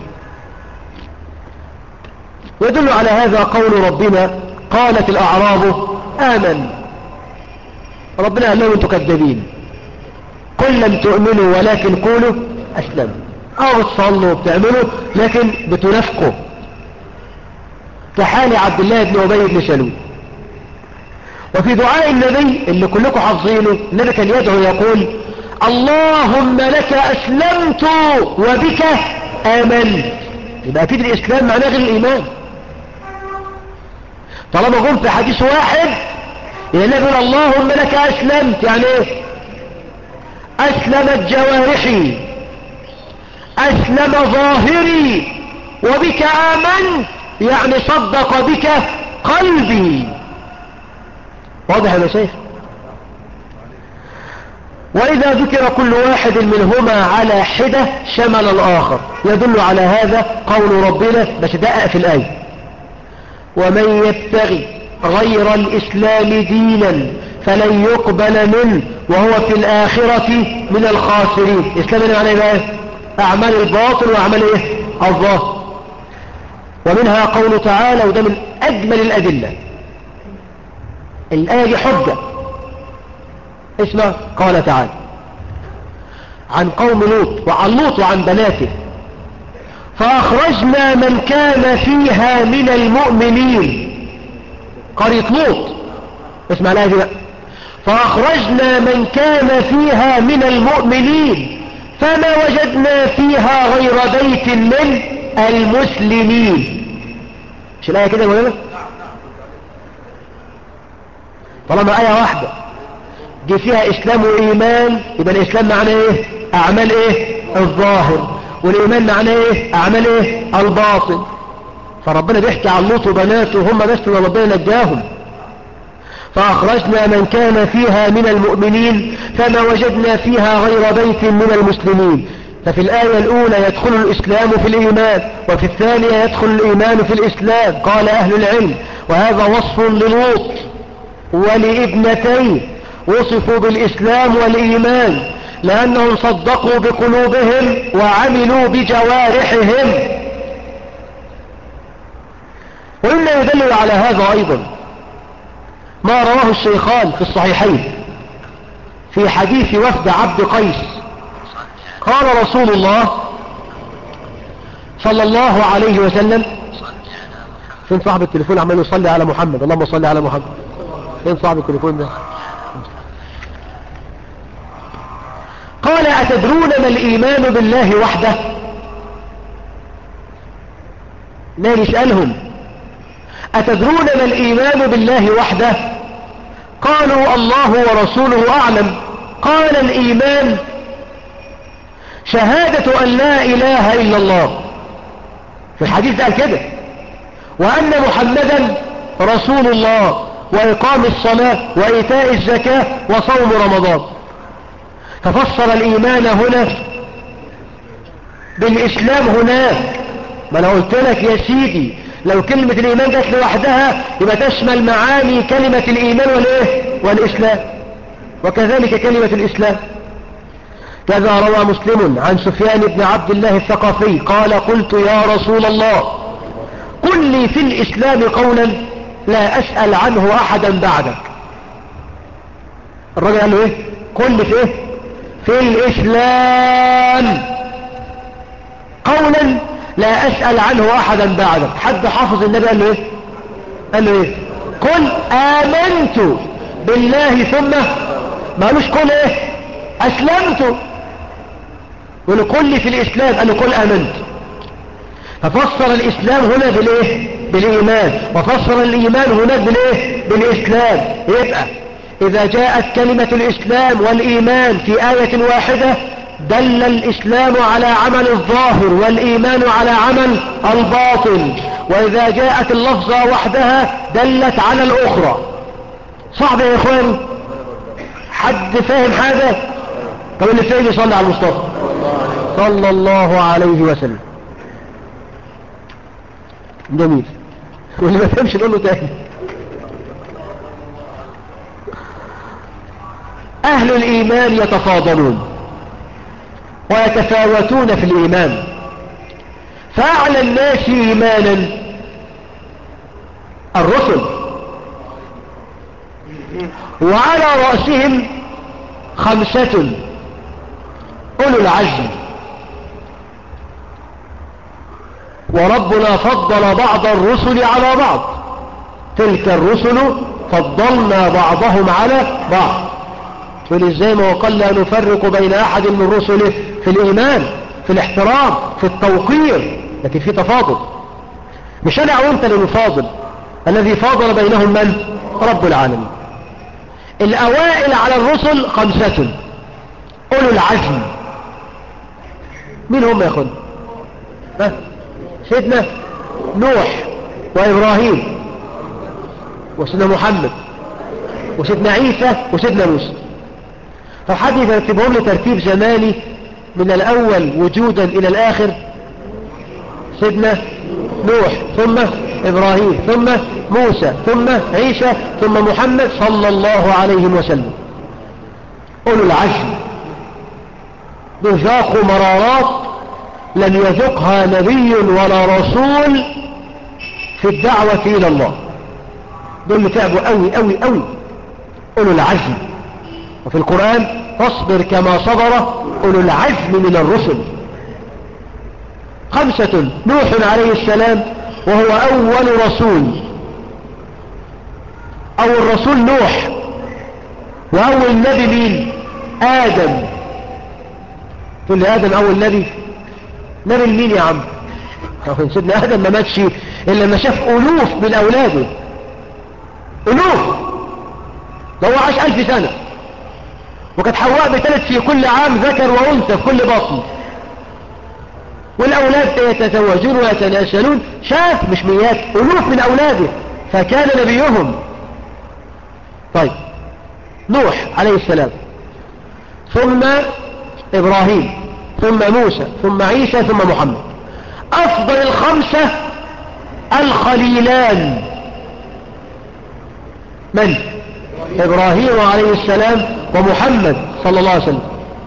يدل على هذا قول ربنا قالت الأعراب آمن ربنا قال لهم انتوا كذابين قل لم تؤمنوا ولكن قولوا أسلموا أو بتصلوا وبتعملوا لكن بتنافقوا كحال عبد الله بن أبي بن سلول وفي دعاء النبي اللي كلكم حافظينه النبي كان يدعو يقول اللهم لك أسلمت وبك آمنت يبقى أكيد الإسلام معناه غير الإيمان طالما قلت في حديث واحد يبقى النبي يقول اللهم لك أسلمت يعني إيه أسلمت جوارحي أسلم ظاهري وبك آمنت يعني صدق بك قلبي واضح يا شيخ وإذا ذكر كل واحد منهما على حدة شمل الآخر يدل على هذا قول ربنا مش دقق في الآية ومن يبتغي غير الإسلام دينا فلن يقبل منه وهو في الآخرة من الخاسرين إسلام يعني معنى إيه أعمال الباطل وأعمال إيه الظاهر ومنها قول تعالى وده من أجمل الأدلة الآية دي حجة اسمع قال تعالى عن قوم لوط وعن لوط وعن بناته فأخرجنا من كان فيها من المؤمنين قرية لوط اسمع الآية دي بقى فأخرجنا من كان فيها من المؤمنين فما وجدنا فيها غير بيت من المسلمين مش الآية كده يا مولانا طالما آية واحدة دي فيها إسلام وإيمان يبقى الإسلام معناه إيه أعمال إيه الظاهر والإيمان معناه إيه أعمال إيه الباطن فربنا بيحكي عن لوط وبناته هم بس اللي ربنا نجاهم فأخرجنا من كان فيها من المؤمنين فما وجدنا فيها غير بيت من المسلمين ففي الآية الأولى يدخل الإسلام في الإيمان وفي الثانية يدخل الإيمان في الإسلام قال أهل العلم وهذا وصف للوط ولابنتين وصفوا بالإسلام والإيمان لأنهم صدقوا بقلوبهم وعملوا بجوارحهم وإما يدلل على هذا أيضا ما رواه الشيخان في الصحيحين في حديث وفد عبد قيس قال رسول الله صلى الله عليه وسلم فين صاحب التليفون عمال يصلي على محمد اللهم صل على محمد فين صاحب التليفون ده قال أتدرون ما الإيمان بالله وحده لا نسألهم أتدرون ما الإيمان بالله وحده قالوا الله ورسوله أعلم قال الإيمان شهادة أن لا إله إلا الله في الحديث قال كده وأن محمدا رسول الله وإقام الصلاة وإيتاء الزكاة وصوم رمضان تفسر الإيمان هنا بالإسلام هناك ما أنا قلت لك يا سيدي لو كلمة الإيمان جت لوحدها يبقى تشمل معاني كلمة الإيمان والإيه والإسلام وكذلك كلمة الإسلام كذا روى مسلم عن سفيان بن عبد الله الثقفي قال قلت يا رسول الله قل لي في الإسلام قولا لا أسأل عنه أحدا بعدك الرجل قال له إيه قل لي في إيه في الإسلام قولا لا أسأل عنه أحدا بعدك حد حافظ النبي قال له إيه قال له إيه قل آمنت بالله ثم ما قالوش قل إيه أسلمت يقول له قل لي في الإسلام قال له قل آمنت ففسر الإسلام هنا بالإيه بالإيمان وفسر الإيمان هناك بالإيه بالإسلام يبقى إذا جاءت كلمة الإسلام والإيمان في آية واحدة دل الإسلام على عمل الظاهر والإيمان على عمل الباطن وإذا جاءت اللفظة وحدها دلت على الأخرى صعب يا إخوان حد فاهم حاجة طب اللي فاهم يصلي على المصطفى صلى الله عليه وسلم جميل واللي ما فهمش نقول له تاني أهل الإيمان يتفاضلون ويتفاوتون في الإيمان فأعلى الناس إيمانا الرسل وعلى رأسهم خمسة أولو العزم وربنا فضل بعض الرسل على بعض تلك الرسل فضلنا بعضهم على بعض تقول ازاي ما وقال لا نفرق بين احد من رسله في الايمان في الاحترام في التوقير لكن في تفاضل مش انا وانت اللي نفاضل الذي فاضل بينهم من رب العالمين الاوائل على الرسل خمسة اولو العزم مين هم يا اخوان ها سيدنا نوح وابراهيم وسيدنا محمد وسيدنا عيسى وسيدنا موسى طب حد يرتبهم لي ترتيب زماني من الأول وجودا إلى الآخر سيدنا نوح ثم إبراهيم ثم موسى ثم عيسى ثم محمد صلى الله عليه وسلم أولو العزم ذاقوا مرارات لم يذقها نبي ولا رسول في الدعوة إلى الله دول اللي تعبوا قوي قوي قوي أولو العزم وفي القرآن فاصبر كما صبر أولو العزم من الرسل خمسة نوح عليه السلام وهو أول رسول أول رسول نوح وأول نبي مين آدم تقول لي آدم أول نبي نبي مين يا عم سيدنا آدم ما ماتش إلا لما شاف ألوف من أولاده ألوف ده هو عاش ألف سنة وكانت حواء بتلد في كل عام ذكر وأنثى في كل بطن والأولاد يتزوجون ويتناسلون شاف مش مئات ألوف من أولاده فكان نبيهم طيب نوح عليه السلام ثم إبراهيم ثم موسى ثم عيسى ثم محمد أفضل الخمسة الخليلان من؟ إبراهيم عليه السلام ومحمد صلى الله عليه وسلم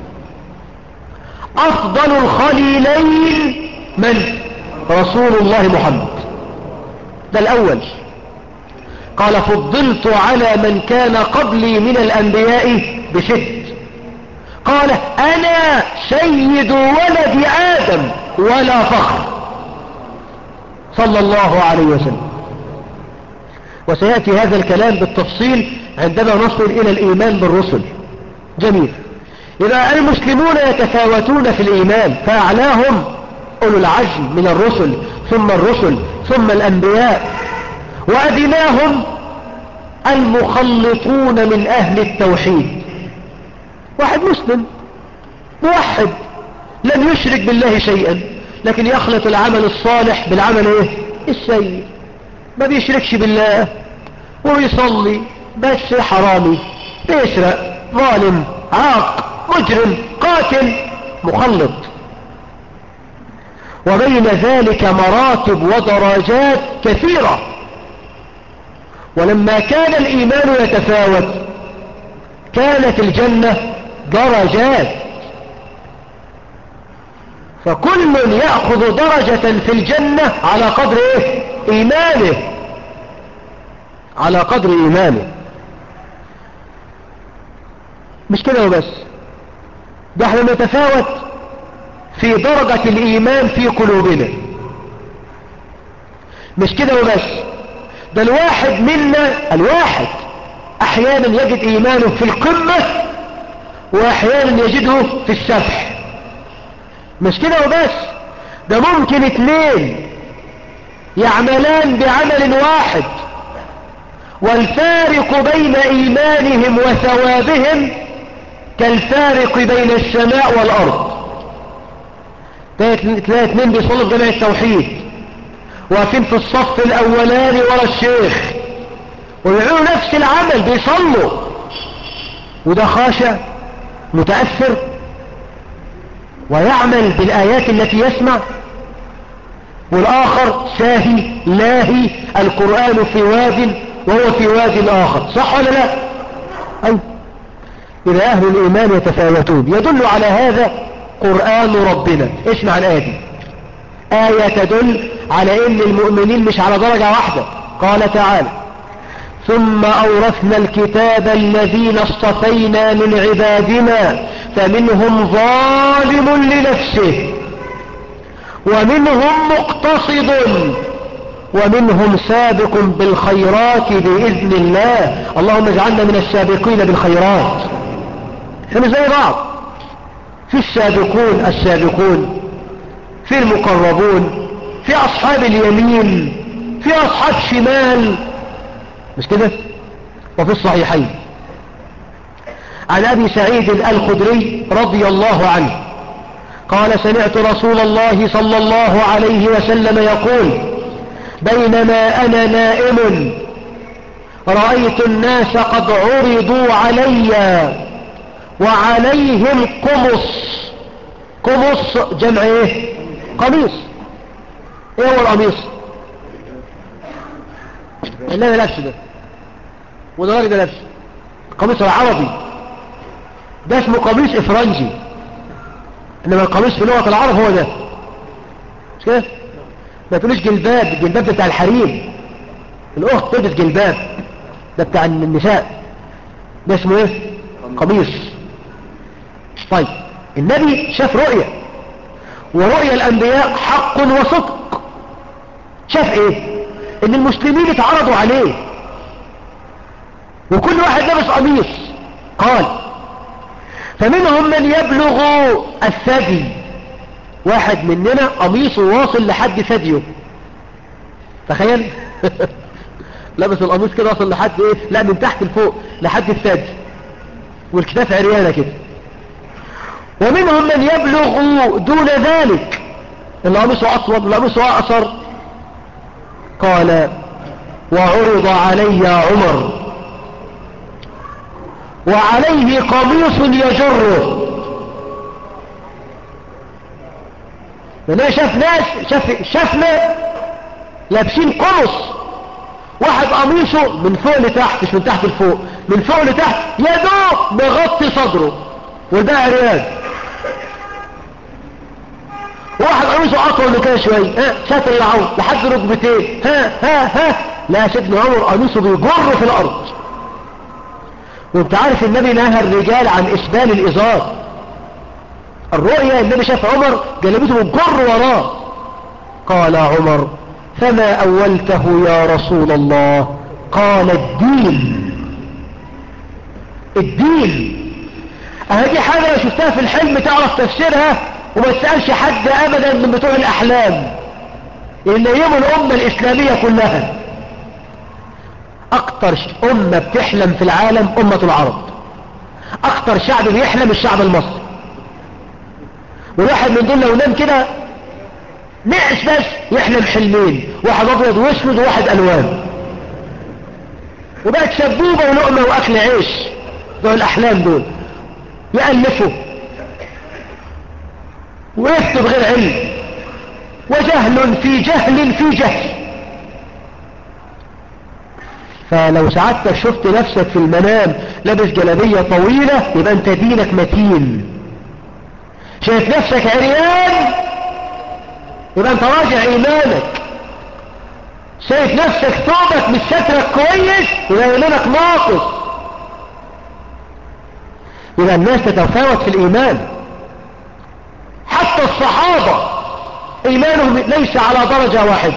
أفضل الخليلين من؟ رسول الله محمد ده الأول قال فضلت على من كان قبلي من الأنبياء بست قال أنا سيد ولد آدم ولا فخر صلى الله عليه وسلم وسيأتي هذا الكلام بالتفصيل عندما نصل إلى الإيمان بالرسل جميل إذا المسلمون يتفاوتون في الإيمان فأعلاهم أولو العزم من الرسل ثم الرسل ثم الأنبياء وأدناهم المخلطون من أهل التوحيد واحد مسلم موحد لم يشرك بالله شيئا لكن يخلط العمل الصالح بالعمل ايه السيء ما بيشركش بالله ويصلي بس حرامي بيسرق ظالم عاق مجرم قاتل مخلط وبين ذلك مراتب ودرجات كثيرة ولما كان الإيمان يتفاوت كانت الجنة درجات فكل يأخذ درجة في الجنة على قدر إيه؟ إيمانه على قدر إيمانه مش كده وبس ده احنا نتفاوت في درجة الإيمان في قلوبنا مش كده وبس ده الواحد منا الواحد أحيانا يجد إيمانه في القمة وأحيانا يجده في السفح مش كده وبس ده ممكن اثنين يعملان بعمل واحد والفارق بين إيمانهم وثوابهم كالفارق بين السماء والأرض تلاقي اثنين بيصلوا في جمع التوحيد واقفين في الصف الأولاني ورا الشيخ ويعملوا نفس العمل بيصلوا وده خاشع متأثر ويعمل بالآيات التي يسمع والآخر ساهي لاهي القرآن في واد وهو في واد آخر صح ولا لا أي إذا أهل الإيمان يتفاوتون يدل على هذا قرآن ربنا اسمع الآية دي آية تدل على إن المؤمنين مش على درجة واحدة قال تعالى ثم أورثنا الكتاب الذين اصطفينا من عبادنا فمنهم ظالم لنفسه ومنهم مقتصد ومنهم سابق بالخيرات بإذن الله اللهم اجعلنا من السابقين بالخيرات احنا زي بعض في السابقون السابقون في المقربون في أصحاب اليمين في أصحاب شمال مش كده وفي الصحيحين عن أبي سعيد الخدري رضي الله عنه قال سمعت رسول الله صلى الله عليه وسلم يقول بينما أنا نائم رأيت الناس قد عرضوا علي وعليهم قمص قمص جمع ايه قميص ايه هو القميص اللي انا لابسه ده وده الراجل ده لابسه القميص العربي ده اسمه قميص افرنجي انما القميص في لغه العرب هو ده مش كده ما تقولوش جلباب الجلباب ده بتاع الحريم الاخت تلبس جلباب ده بتاع النساء ده اسمه ايه قميص طيب النبي شاف رؤية ورؤية الانبياء حق وصدق شاف ايه ان المسلمين اتعرضوا عليه وكل واحد لابس قميص قال فمنهم من يبلغ الثدي واحد مننا قميصه واصل لحد ثديه تخيل لابس القميص كده واصل لحد ايه لا من تحت لفوق لحد الثدي والكتاف عريانة كده ومنهم من يبلغ دون ذلك القميص اطول القميص اقصر قال وعرض علي عمر وعليه قميص يجره لأنه شاف ناس شاف شافنا لابسين قمص واحد قميصه من فوق لتحت مش من تحت لفوق من فوق لتحت يدوب مغطي صدره وده عريان واحد قميصه اطول من كده شويه ها ساتر العون لحد ركبتين ها ها ها لا سيدنا عمر قميصه بيجر في الارض وانت عارف النبي نهى الرجال عن اسبال الازار الرؤيا النبي شاف عمر جلبته بتجر وراه قال عمر فما اولته يا رسول الله قال الدين الدين اهدي حاجة لو شفتها في الحلم تعرف تفسيرها وما تسألش حد ابدا من بتوع الاحلام ان يوم الامة الاسلامية كلها اكتر امة بتحلم في العالم امة العرب اكتر شعب بيحلم الشعب المصري والواحد من دول لو نام كده نعس بس يحلم حلمين واحد ابيض واسود وواحد الوان وبقت سبوبة ولقمة واكل عيش دول الاحلام دول يألفوا ويكتب غير علم وجهل في جهل في جهل فلو سعادتك شفت نفسك في المنام لابس جلابية طويلة يبقى انت دينك متين شايف نفسك عريان يبقى انت راجع ايمانك شايف نفسك ثوبك مش سترك كويس يبقى ايمانك ناقص يبقى الناس تتفاوت في الايمان حتى الصحابة ايمانهم ليس على درجة واحدة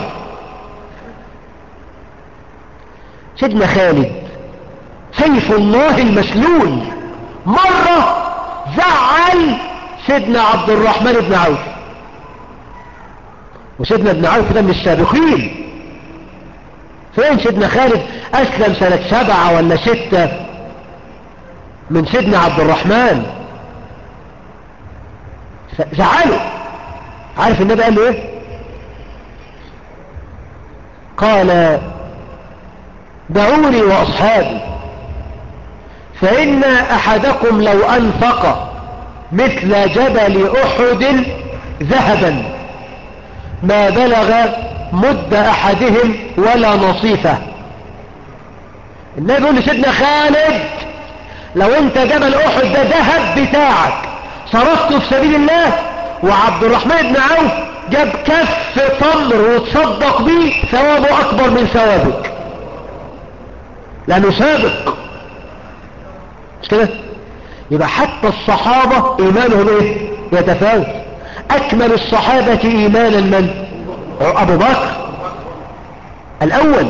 سيدنا خالد سيف الله المسلول مرة زعل سيدنا عبد الرحمن بن عوف وسيدنا ابن عوف ده من السابقين فين سيدنا خالد اسلم سنة سبعة ولا ستة من سيدنا عبد الرحمن زعله عارف النبي قال له ايه قال دعوني واصحابي فان احدكم لو انفق مثل جبل احد ذهبا ما بلغ مد احدهم ولا نصيفه النبي يقول لسيدنا خالد لو انت جبل احد ده ذهب بتاعك صرفته في سبيل الله وعبد الرحمن بن عوف جاب كف تمر وتصدق بيه ثوابه اكبر من ثوابك لانه سابق مش كده يبقى حتى الصحابة ايمانهم ايه يتفاوت اكمل الصحابة ايمانا من ابو بكر الاول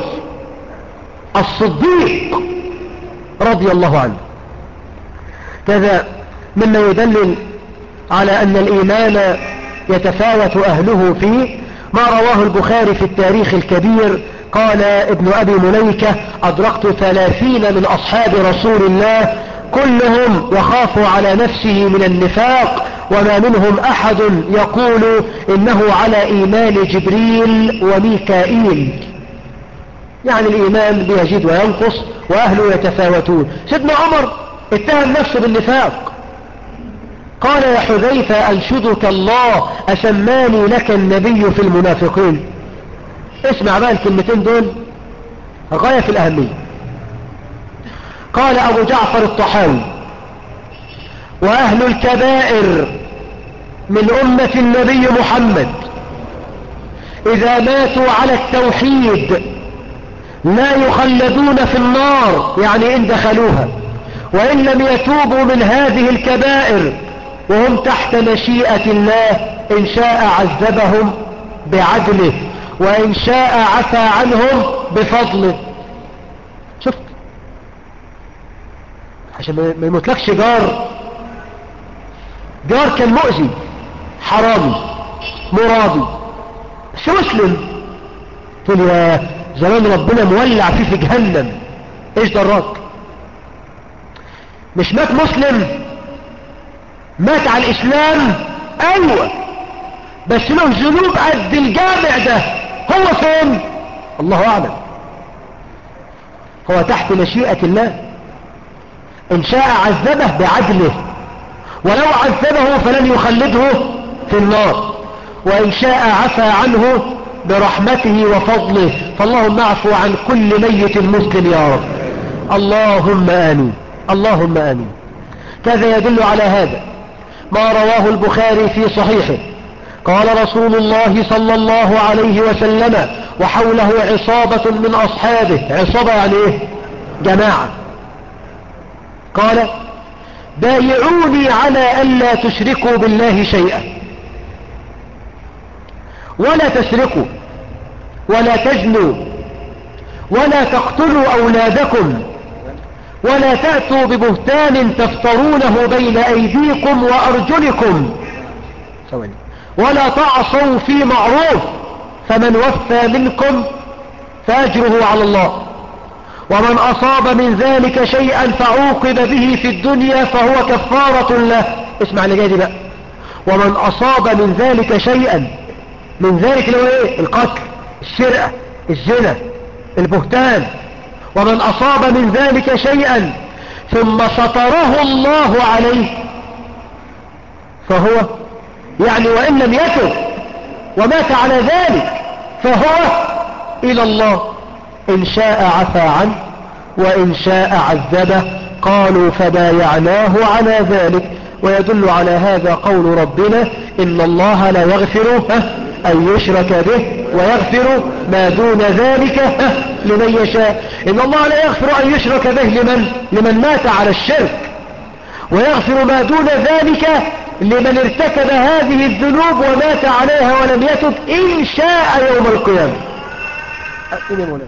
الصديق رضي الله عنه كذا مما يدلل على ان الايمان يتفاوت اهله فيه ما رواه البخاري في التاريخ الكبير قال ابن ابي مليكة ادركت ثلاثين من اصحاب رسول الله كلهم يخاف على نفسه من النفاق وما منهم احد يقول انه على ايمان جبريل وميكائيل يعني الايمان بيزيد وينقص واهله يتفاوتون سيدنا عمر اتهم نفسه بالنفاق قال يا حذيفة أنشدك الله أسماني لك النبي في المنافقين اسمع بقى الكلمتين دول غاية في الأهمية قال أبو جعفر الطحاوي وأهل الكبائر من أمة النبي محمد إذا ماتوا على التوحيد لا يخلدون في النار يعني إن دخلوها وإن لم يتوبوا من هذه الكبائر وهم تحت مشيئة الله إن شاء عذبهم بعدله وإن شاء عفى عنهم بفضله شفت عشان ما يموتلكش جار جار كان مؤذي حرامي مرابي بس مسلم تقول يا زمان ربنا مولع فيه في جهنم ايش دراك مش مات مسلم مات على الاسلام ايوه بس له ذنوب قد الجامع ده هو فين الله اعلم هو تحت مشيئة الله ان شاء عذبه بعدله ولو عذبه فلن يخلده في النار وإن شاء عفى عنه برحمته وفضله فاللهم اعفو عن كل ميت مسلم يا رب اللهم آمين اللهم آمين كذا يدل على هذا ما رواه البخاري في صحيحه قال رسول الله صلى الله عليه وسلم وحوله عصابة من أصحابه عصابة يعني إيه جماعة قال بايعوني على ألا تشركوا بالله شيئا ولا تسرقوا ولا تجنوا ولا تقتلوا أولادكم ولا تأتوا ببهتان تفترونه بين أيديكم وأرجلكم ولا تعصوا في معروف فمن وفى منكم فأجره على الله ومن أصاب من ذلك شيئا فعوقب به في الدنيا فهو كفارة له اسمع اللي جاي دي بقى ومن أصاب من ذلك شيئا من ذلك اللي هو ايه القتل السرقة الزنا البهتان ومن أصاب من ذلك شيئا ثم سطره الله عليه فهو يعني وإن لم يتب ومات على ذلك فهو إلى الله إن شاء عفى عنه وإن شاء عذبه قالوا فبايعناه على ذلك ويدل على هذا قول ربنا إن الله لا يغفر أن يشرك به ويغفر ما دون ذلك لمن يشاء إن الله لا يغفر أن يشرك به لمن, لمن مات على الشرك ويغفر ما دون ذلك لمن ارتكب هذه الذنوب ومات عليها ولم يتب إن شاء يوم القيامة أقول مولانا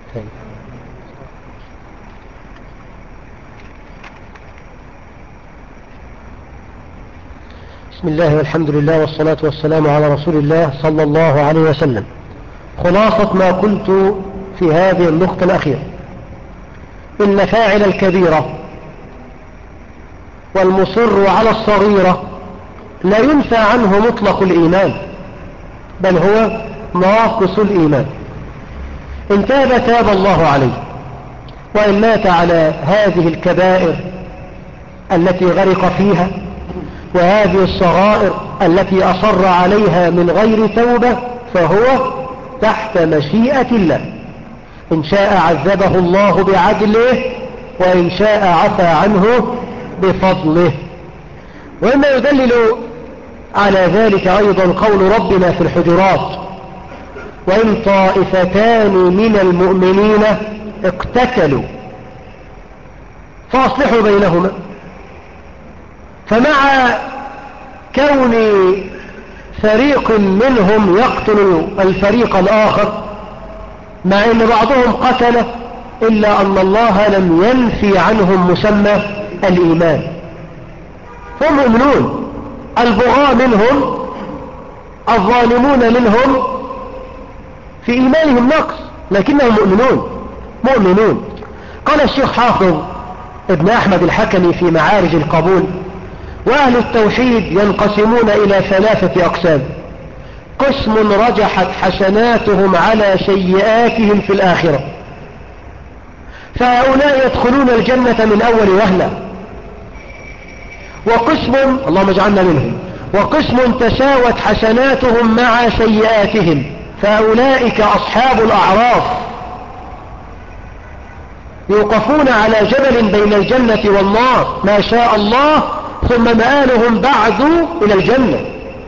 بسم الله والحمد لله والصلاة والسلام على رسول الله صلى الله عليه وسلم خلاصة ما قلت في هذه النقطة الأخيرة إن فاعل الكبيرة والمصر على الصغيرة لا ينفى عنه مطلق الإيمان بل هو ناقص الإيمان إن تاب تاب الله عليه وإن مات على هذه الكبائر التي غرق فيها وهذه الصغائر التي أصر عليها من غير توبة فهو تحت مشيئة الله إن شاء عذبه الله بعدله وإن شاء عفى عنه بفضله وإما يدلل على ذلك أيضا قول ربنا في الحجرات وإن طائفتان من المؤمنين اقتتلوا فأصلحوا بينهما فمع كون فريق منهم يقتل الفريق الآخر مع أن بعضهم قتل إلا أن الله لم ينفي عنهم مسمى الإيمان هم مؤمنون البغاء منهم الظالمون منهم في إيمانهم نقص لكنهم مؤمنون مؤمنون قال الشيخ حافظ ابن أحمد الحكمي في معارج القبول وأهل التوحيد ينقسمون إلى ثلاثة أقسام قسم رجحت حسناتهم على سيئاتهم في الآخرة فهؤلاء يدخلون الجنة من أول وهلة وقسم اللهم اجعلنا منهم وقسم تساوت حسناتهم مع سيئاتهم فأولئك أصحاب الأعراف يوقفون على جبل بين الجنة والنار ما شاء الله ثم مآلهم بعد إلى الجنة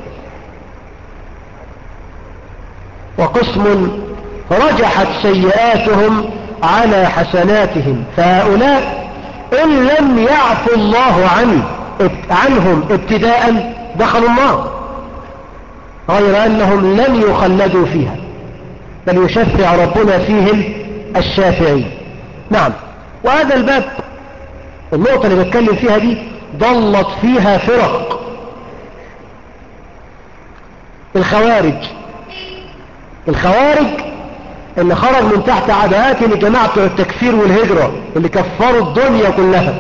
وقسم رجحت سيئاتهم على حسناتهم فهؤلاء إن لم يعفو الله عنه عنهم ابتداء دخلوا النار غير أنهم لن يخلدوا فيها بل يشفع ربنا فيهم الشافعين نعم وهذا الباب النقطة اللي بتكلم فيها دي ضلت فيها فرق الخوارج الخوارج اللي خرج من تحت عباءات الجماعة بتوع التكفير والهجرة اللي كفروا الدنيا كلها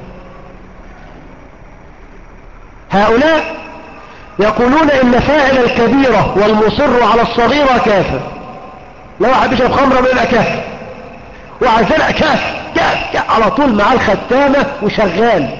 هؤلاء يقولون ان فاعل الكبيرة والمصر على الصغيرة كافر لو واحد بيشرب خمرة بيبقى كافر وعزلق كافر كافر على طول معاه الختامة وشغال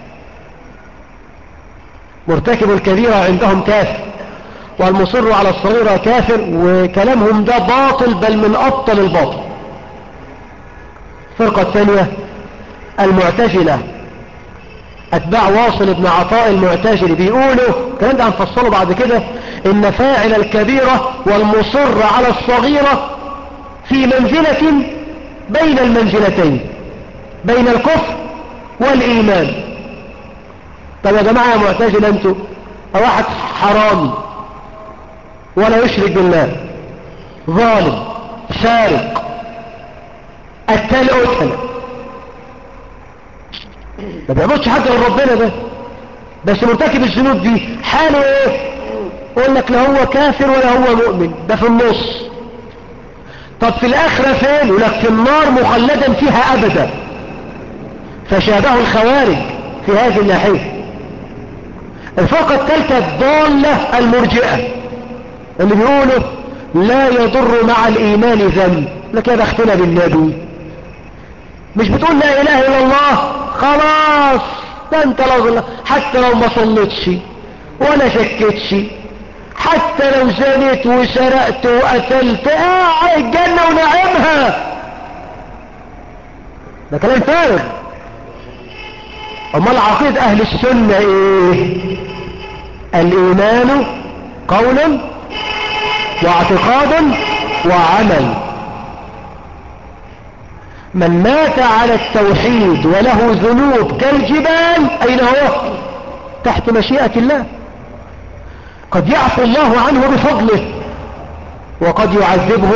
مرتكب الكبيرة عندهم كافر والمصر على الصغيرة كافر وكلامهم ده باطل بل من أبطل الباطل الفرقة الثانية المعتزلة أتباع واصل ابن عطاء المعتزلي بيقولوا الكلام ده هنفصله بعد كده إن فاعل الكبيرة والمصر على الصغيرة في منزلة بين المنزلتين بين الكفر والإيمان طب يا جماعة يا معتزلة انتوا واحد حرامي ولا يشرك بالله ظالم سارق قتال قتل ما بيعملش حاجة لربنا ده بس مرتكب الذنوب دي حاله ايه يقول لك لا هو كافر ولا هو مؤمن ده في النص طب في الاخرة فين يقول لك في النار مخلدا فيها ابدا فشابه الخوارج في هذه الناحية الفرقة الثالثة الضالة المرجئة اللي بيقولوا لا يضر مع الإيمان ذنب لك يا بختنا بالنبي مش بتقول لا إله إلا الله خلاص ده انت لو حتى لو ما صليتش ولا شكتش حتى لو زنيت وسرقت وقتلت اه الجنة ونعمها ده كلام فارغ امال عقيدة اهل السنة ايه الايمان قول واعتقاد وعمل من مات على التوحيد وله ذنوب كالجبال اين هو تحت مشيئة الله قد يعفو الله عنه بفضله وقد يعذبه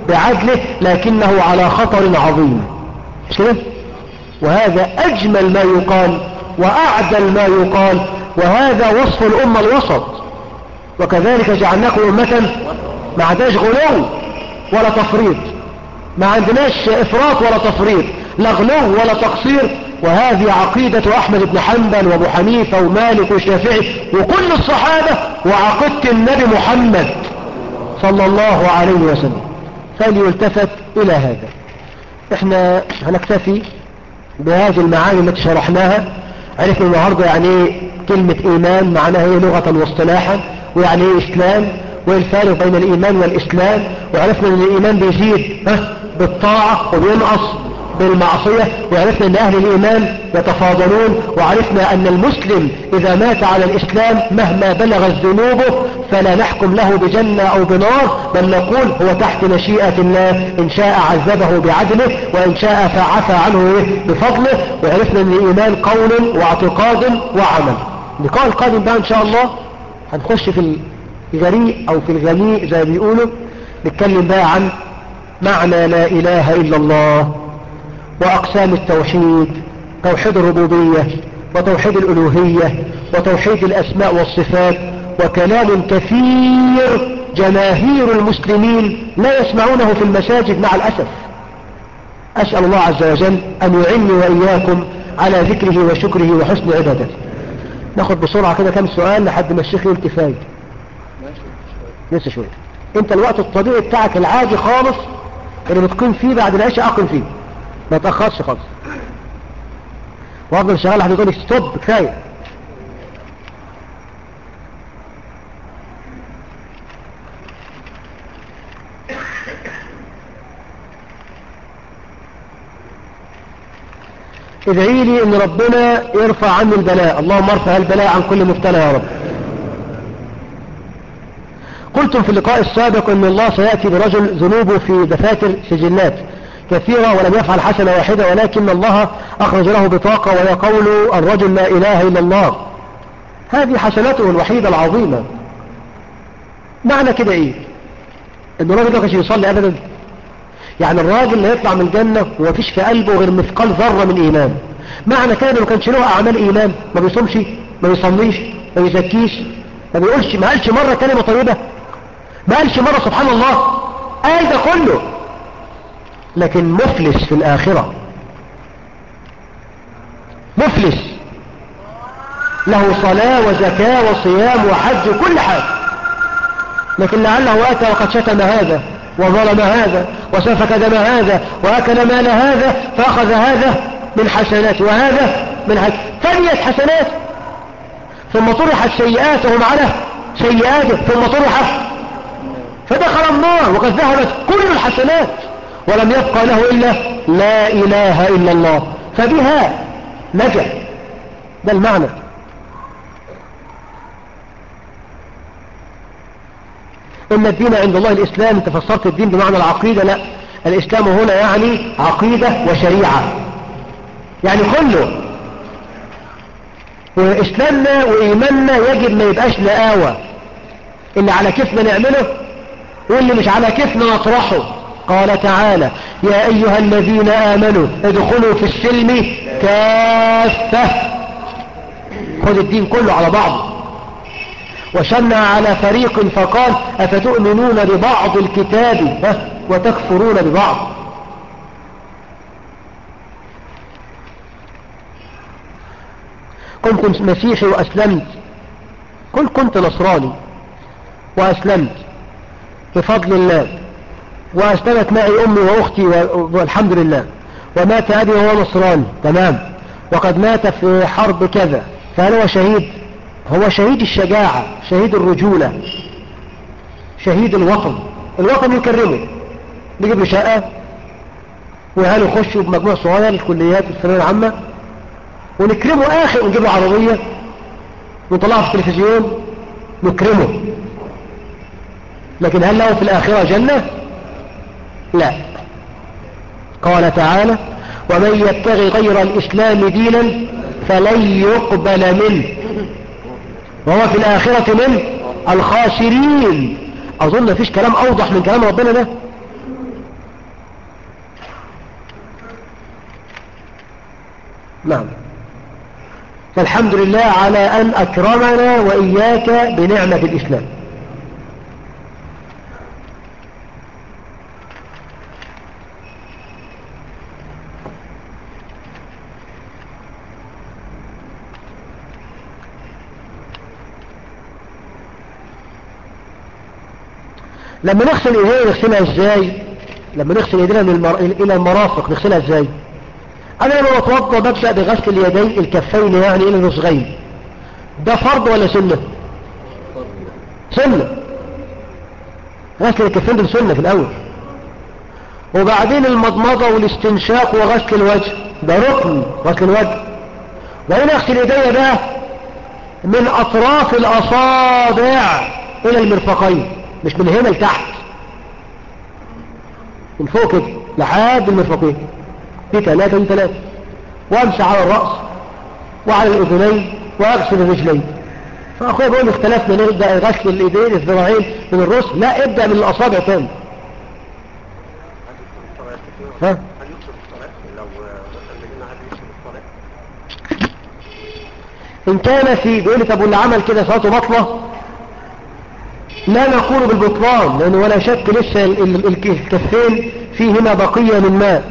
بعدله لكنه على خطر عظيم مش كده وهذا أجمل ما يقال وأعدل ما يقال وهذا وصف الأمة الوسط وكذلك جعلناكم أمة ما عندناش غلو ولا تفريط ما عندناش إفراط ولا تفريط لا غلو ولا تقصير وهذه عقيدة أحمد بن حنبل وابو حنيفة ومالك والشافعي وكل الصحابة وعقيدة النبي محمد صلى الله عليه وسلم فليلتفت إلى هذا احنا هنكتفي بهذه المعاني التي شرحناها عرفنا النهاردة يعني ايه كلمة ايمان معناها ايه لغة واصطلاحا ويعني ايه اسلام وايه الفارق بين الايمان والاسلام وعرفنا ان الايمان بيزيد ها بالطاعة وبينقص بالمعصية وعرفنا ان اهل الايمان يتفاضلون وعرفنا ان المسلم اذا مات على الاسلام مهما بلغت ذنوبه فلا نحكم له بجنة او بنار بل نقول هو تحت مشيئة الله ان شاء عذبه بعدله وان شاء فعفى عنه إيه؟ بفضله وعرفنا ان الايمان قول واعتقاد وعمل اللقاء القادم بقى ان شاء الله هنخش في الجريء او في الغنيء زي ما بيقولوا نتكلم بقى عن معنى لا اله الا الله وأقسام التوحيد توحيد الربوبية وتوحيد الألوهية وتوحيد الأسماء والصفات وكلام كثير جماهير المسلمين لا يسمعونه في المساجد مع الأسف أسأل الله عز وجل أن يعني وإياكم على ذكره وشكره وحسن عبادته ناخد بسرعة كده كم سؤال لحد ما الشيخ يقول كفاية لسه شوية انت الوقت الطبيعي بتاعك العادي خالص اللي بتكون فيه بعد العشاء اقم فيه ما تأخرش خالص وافضل شغال لحد يقول لك ستوب كفاية ادعي لي ان ربنا يرفع عني البلاء اللهم ارفع البلاء عن كل مبتلى يا رب قلتم في اللقاء السابق ان الله سيأتي برجل ذنوبه في دفاتر سجلات كثيرة ولم يفعل حسنة واحدة ولكن الله أخرج له بطاقة وهي قول الرجل لا إله إلا الله هذه حسناته الوحيدة العظيمة معنى كده إيه إن الراجل ده كانش يصلي أبدا يعني الراجل اللي يطلع من الجنة ومفيش في قلبه غير مثقال ذرة من إيمان معنى كده ما كانش له أعمال إيمان ما بيصومش ما بيصليش ما بيزكيش ما بيقولش ما قالش مرة كلمة طيبة ما قالش مرة سبحان الله قال ده كله لكن مفلس في الآخرة مفلس له صلاة وزكاة وصيام وحج وكل حاجة لكن لعله أتى وقد شتم هذا وظلم هذا وسفك دم هذا وأكل مال هذا فأخذ هذا من حسنات وهذا من حسنات فنيت حسنات ثم طرحت سيئاتهم على سيئاته ثم طرحت فدخل النار وقد ذهبت كل الحسنات ولم يبقى له إلا لا إله إلا الله فبها نجا ده المعنى إن الدين عند الله الإسلام انت فسرت الدين بمعنى العقيدة لا الإسلام هنا يعني عقيدة وشريعة يعني كله وإسلامنا وإيماننا يجب ما يبقاش لآوة اللي على كيفنا نعمله واللي مش على كيفنا نطرحه قال تعالى يا أيها الذين آمنوا ادخلوا في السلم كافة خذ الدين كله على بعضه وشنع على فريق فقال أفتؤمنون ببعض الكتاب وتكفرون ببعض قل كنت مسيحي وأسلمت قل كنت نصراني وأسلمت بفضل الله وأسلمت معي أمي وأختي والحمد لله ومات أبي وهو نصراني تمام وقد مات في حرب كذا فهل هو شهيد هو شهيد الشجاعة شهيد الرجولة شهيد الوطن الوطن يكرمه نجيب له شقة وهل يخشوا بمجموع صغير الكليات الثانويه العامة ونكرمه آخر ونجيب له عربية ونطلعه في التلفزيون نكرمه لكن هل له في الآخرة جنة لا قال تعالى ومن يبتغي غير الإسلام دينا فلن يقبل منه وهو في الآخرة من الخاسرين أظن فيش كلام أوضح من كلام ربنا ده نعم فالحمد لله على أن أكرمنا وإياك بنعمة الإسلام لما نغسل ايدينا نغسلها ازاي لما نغسل ايدينا من المر... الى المرافق نغسلها ازاي انا لما بتوضى ببدأ بغسل اليدين الكفين يعني الى النصغين ده فرض ولا سنة سنة غسل الكفين ده سنة في الاول وبعدين المضمضة والاستنشاق وغسل الوجه ده ركن غسل الوجه وبعدين اغسل ايديا بقى من اطراف الاصابع الى المرفقين مش من هنا لتحت من فوق كده لحد المرفقين في ثلاثة من ثلاثة وامسح على الرأس وعلى الاذنين واغسل الرجلين فاخويا بيقول اختلفنا نبدأ غسل الايدين الذراعين من الرأس لا ابدأ من الاصابع تاني ها هل يقصد الصلاة لو غسل مننا هل يقصد الصلاة ان كان في بيقول لي طب واللي عمل كده صلاته بطلة لا نقول بالبطلان لانه ولا شك لسه ال- ال- ال- الكفين فيهما بقية من ماء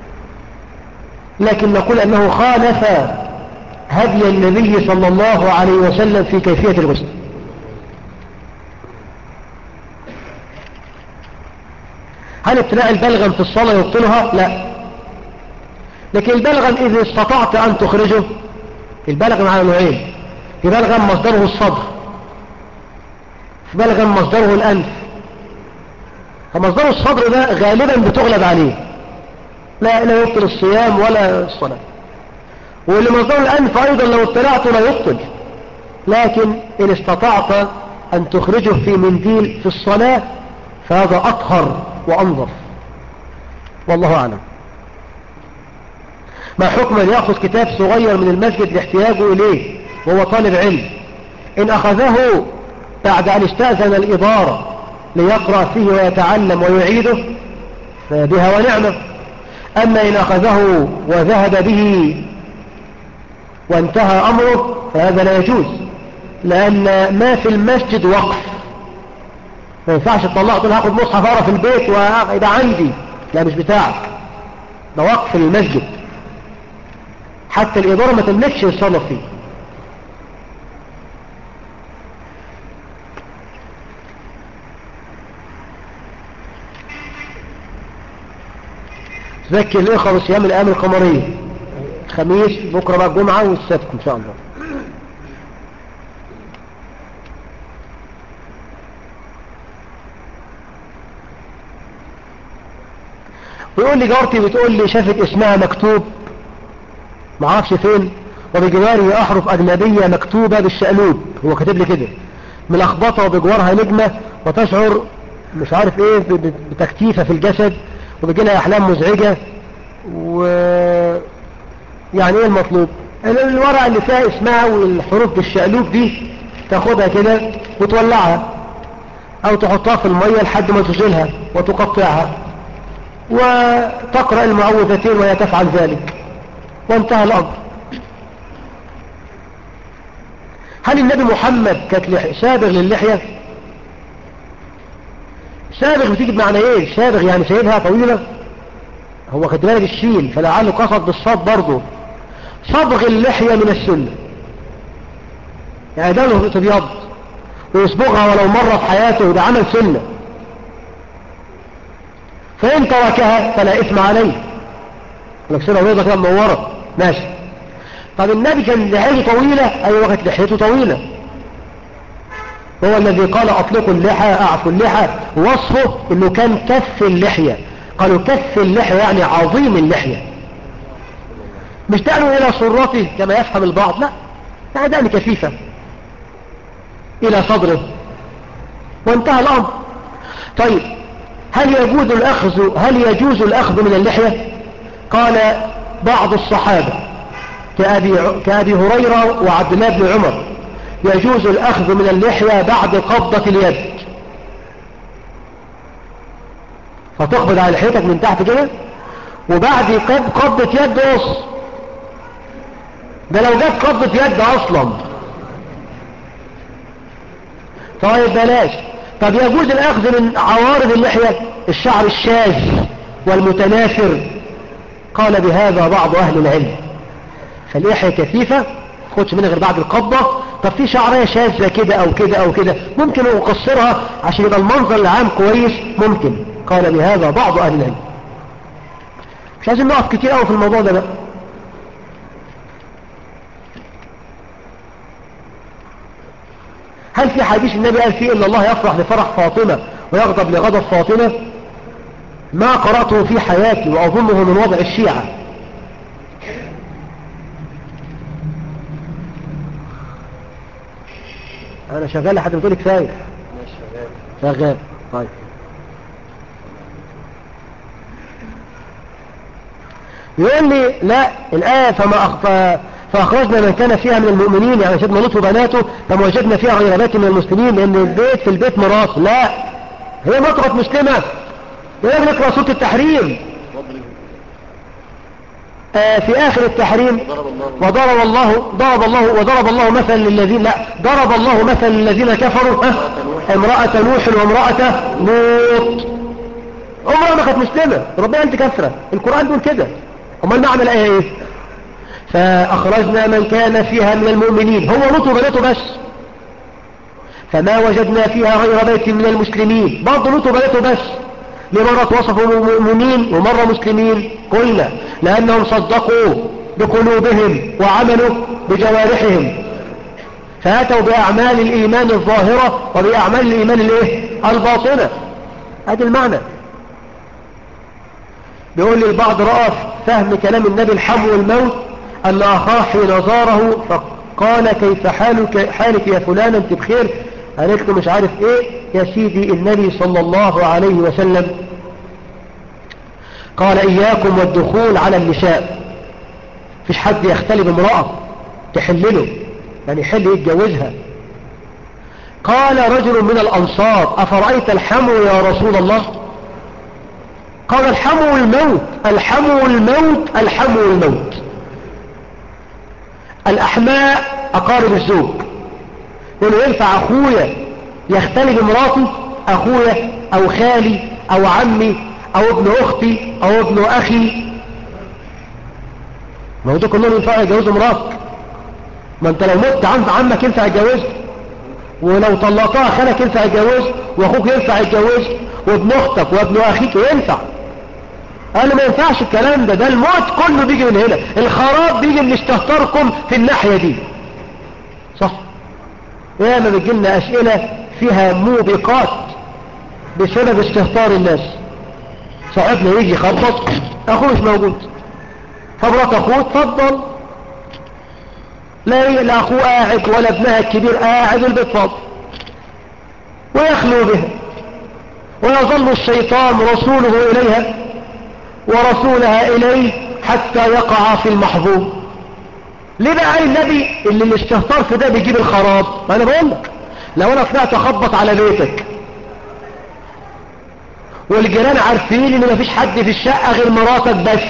لكن نقول انه خالف هدي النبي صلى الله عليه وسلم في كيفية الغسل هل ابتلاء البلغم في الصلاة يبطلها لا لكن البلغم إذا استطعت أن تخرجه البلغم على نوعين في بلغم مصدره الصدر في بلغم مصدره الأنف فمصدره الصدر ده غالبا بتغلب عليه لا لا يبطل الصيام ولا الصلاة واللي مصدره الأنف أيضا لو ابتلعته لا يبطل لكن إن استطعت أن تخرجه في منديل في الصلاة فهذا أطهر وأنظف والله أعلم ما حكم أن يأخذ كتاب صغير من المسجد لاحتياجه إليه وهو طالب علم إن أخذه بعد أن استأذن الإدارة ليقرأ فيه ويتعلم ويعيده فبها ونعمة أما إن أخذه وذهب به وانتهى أمره فهذا لا يجوز لأن ما في المسجد وقف ما ينفعش تطلعه تقول هاخد مصحف اقرا في البيت ويبقى عندي لا مش بتاعك ده وقف للمسجد حتى الإدارة ما تملكش تصرف فيه ذكر الإخوة بصيام الأيام القمرية الخميس بكرة بقى الجمعة والسبت إن شاء الله ويقول لي جارتي بتقول لي شافت اسمها مكتوب معرفش فين وبجواري أحرف أجنبية مكتوبة بالشقلوب هو كاتب لي كده ملخبطة وبجوارها نجمة وتشعر مش عارف ايه ب- ب- بتكتيفة في الجسد وبيجي لها أحلام مزعجة و يعني ايه المطلوب ال- الورقة اللي فيها اسمها والحروف بالشقلوب دي تاخدها كده وتولعها او تحطها في المية لحد ما تزيلها وتقطعها وتقرأ المعوذتين وهي تفعل ذلك وانتهى الأمر هل النبي محمد كانت لح- سابغ للحية سابغ بتيجي بمعنى ايه سابغ يعني سيدها طويلة هو خد بالك الشين فلعله قصد بالصاد برضه صبغ اللحية من السنة يعني ده له تبيض ويصبغها ولو مرة في حياته ده عمل سنة فإن تركها فلا إثم عليه لك سنة بيضة كده منورة ماشي طب النبي كان لحيته طويلة أيوة كانت لحيته طويلة هو الذي قال أطلقوا اللحى أعفوا اللحى وصفه أنه كان كف اللحية قالوا كف اللحية يعني عظيم اللحية مش دعنوا إلى صرته كما يفهم البعض لا يعني دعني كثيفة إلى صدره وانتهى الأمر طيب هل يجوز الأخذ هل يجوز الأخذ من اللحية قال بعض الصحابة كأبي, كأبي هريرة وعبد الله بن عمر يجوز الأخذ من اللحية بعد قبضة اليد فتقبض على لحيتك من تحت كده وبعد قب- قبضة يد قص ده لو جت قبضة يد اصلا طيب بلاش طب يجوز الاخذ من عوارض اللحية الشعر الشاذ والمتناثر قال بهذا بعض اهل العلم فاللحية كثيفة خدش منها غير بعد القبضة طب في شعرية شاذة كده او كده او كده ممكن اقصرها عشان يبقى المنظر العام كويس ممكن قال بهذا بعض اهل العلم مش عايزين نقف كتير قوي في الموضوع ده بقى هل في حديث النبي قال فيه ان الله يفرح لفرح فاطمة ويغضب لغضب فاطمة ما قرأته في حياتي واظنه من وضع الشيعة انا شغال لحد ما تقولي كفايه شغال طيب يقول لي لا الآية فما أخفى فأخرجنا من كان فيها من المؤمنين يعني سيدنا لوط وبناته فما وجدنا فيها غير بيت من المسلمين لأن البيت في البيت مرات لا هي مطرة مسلمة يقول لك رسولة التحريم آه في آخر التحريم وضرب الله ضرب الله وضرب الله مثلا للذين لا ضرب الله مثلا للذين كفروا ها امرأة نوح وامرأة لوط عمرها ما كانت مسلمة ربنا قال كفرة القرآن بيقول كده امال معنى الآية ايه فأخرجنا من كان فيها من المؤمنين هو لوط وبناته بس فما وجدنا فيها غير بيت من المسلمين برضه لوط وبناته بس لمرة وصفوا مؤمنين ومرة مسلمين قلنا لأنهم صدقوا بقلوبهم وعملوا بجوارحهم فأتوا بأعمال الإيمان الظاهرة وبأعمال الإيمان الايه الباطنة هذا المعنى بيقول لي البعض رأى فهم كلام النبي الحم والموت أن أخاه حين زاره فقال كيف حالك, حالك يا فلان انت بخير قالت له مش عارف ايه يا سيدي النبي صلى الله عليه وسلم قال اياكم والدخول على النساء فيش حد يختلف امرأة تحلله يعني يحل يتجوزها قال رجل من الانصار افرأيت الحمو يا رسول الله قال الحمو الموت الحمو الموت الحمو الموت الاحماء اقارب الزوج يقول ينفع اخويا يختلف امراتي اخويا او خالي او عمي او ابن اختي او ابن اخي ما هو ده كلهم ينفع يتجوزوا مراتك ما انت لو مت عند عمك ينفع يتجوزك ولو طلقتها خالك ينفع يتجوز واخوك ينفع يتجوز وابن اختك وابن اخيك ينفع قال ما ينفعش الكلام ده ده الموت كله بيجي من هنا الخراب بيجي من استهتركم في الناحية دي صح ياما بتجي لنا اسئلة فيها موبقات بسبب استهتار الناس صاحبنا يجي يخبط اخوه مش موجود فبرات اخوه اتفضل لا لا اخوه قاعد ولا ابنها الكبير قاعد البيت فاضي ويخلو بها ويظل الشيطان رسوله اليها ورسولها اليه حتى يقع في المحظوظ ليه بقى قال النبي اللي الاستهتار في ده بيجيب الخراب ما انا بقول لك لو انا طلعت اخبط على بيتك والجيران عارفين ان مفيش حد في الشقة غير مراتك بس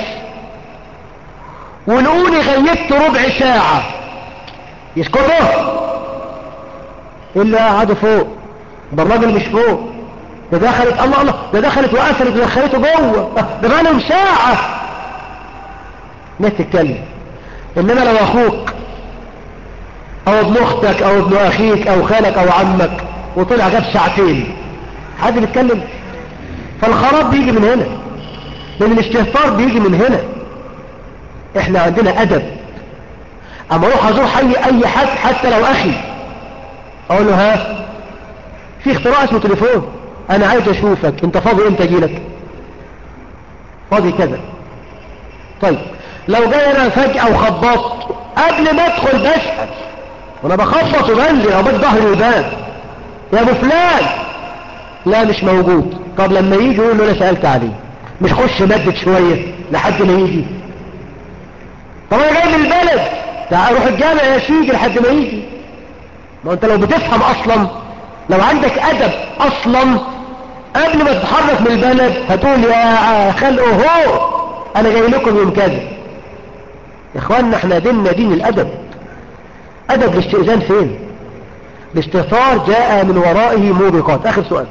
ولقوني غيبت ربع ساعة يسكتوا اللي قعدوا فوق ده الراجل مش فوق ده دخلت الله الله ده دخلت وقفلت ودخلته جوه ده بقى ساعة الناس تتكلم انما لو اخوك او ابن اختك او ابن اخيك او خالك او عمك وطلع غاب ساعتين حد بيتكلم فالخراب بيجي من هنا لان الاستهتار بيجي من هنا احنا عندنا ادب اما اروح ازور حي اي حد حتى لو اخي اقول له ها في اختراع اسمه تليفون انا عايز اشوفك انت فاضي امتى اجيلك فاضي كذا طيب لو جاي انا فجأة وخبطت قبل ما ادخل بسأل وانا بخبط وبنزل او ظهري وبان يا ابو فلان لا مش موجود طب لما يجي يقول له انا سألت عليه مش خش مدد شوية لحد ما يجي طب انا جاي من البلد تعال روح الجامع يا سيدي لحد ما يجي ما انت لو بتفهم اصلا لو عندك ادب اصلا قبل ما تتحرك من البلد هتقول يا خلقه هو انا جاي لكم يوم كذا يا اخواننا احنا ديننا دين الادب ادب الاستئذان فين الاستغفار جاء من ورائه موبقات اخر سؤال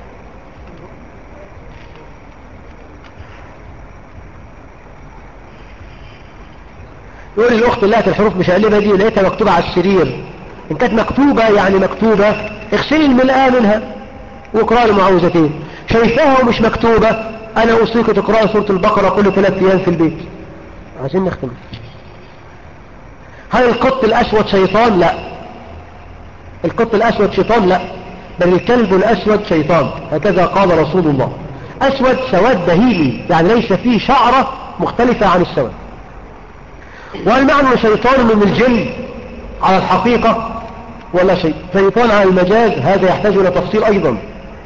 يقول لي الاخت اللي لقت الحروف مشقلبه دي لقيتها مكتوبه على السرير ان كانت مكتوبه يعني مكتوبه اغسلي الملقاه منها واقراي المعوذتين شايفاها ومش مكتوبه انا اوصيك تقراي سوره البقره كل ثلاث ايام في البيت عايزين نختم هل القط الاسود شيطان لا القط الاسود شيطان لا بل الكلب الاسود شيطان هكذا قال رسول الله اسود سواد بهيمي يعني ليس فيه شعره مختلفه عن السواد وهل معنى شيطان من الجن على الحقيقة ولا شيء شيطان على المجاز هذا يحتاج إلى تفصيل أيضا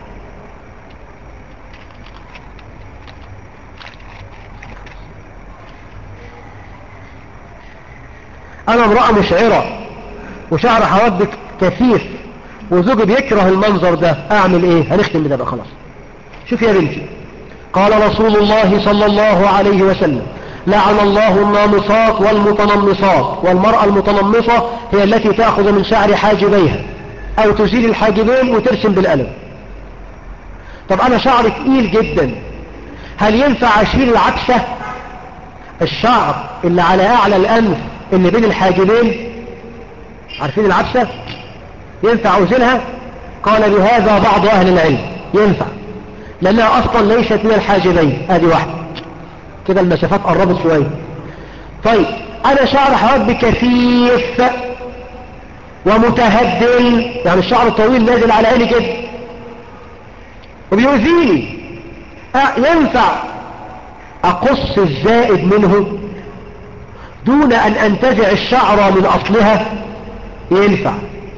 أنا امرأة مشعرة وشعر حوادك كثيف وزوجي بيكره المنظر ده أعمل إيه هنختم بده بقى خلاص شوف يا بنتي قال رسول الله صلى الله عليه وسلم لعن الله النامصات والمتنمصات والمرأة المتنمصة هي التي تأخذ من شعر حاجبيها أو تزيل الحاجبين وترسم بالقلم طب أنا شعري تقيل جدا هل ينفع أشيل العكسة الشعر اللي على أعلى الأنف اللي بين الحاجبين عارفين العكسة ينفع أزيلها قال بهذا بعض أهل العلم ينفع لأنها أصلا ليست من الحاجبين هذه واحدة كده المسافات قربت شوية طيب انا شعر حواجبي كثيف ومتهدل يعني الشعر الطويل نازل على عيني كده وبيؤذيني أه ينفع اقص الزائد منه دون ان انتزع الشعر من اصلها ينفع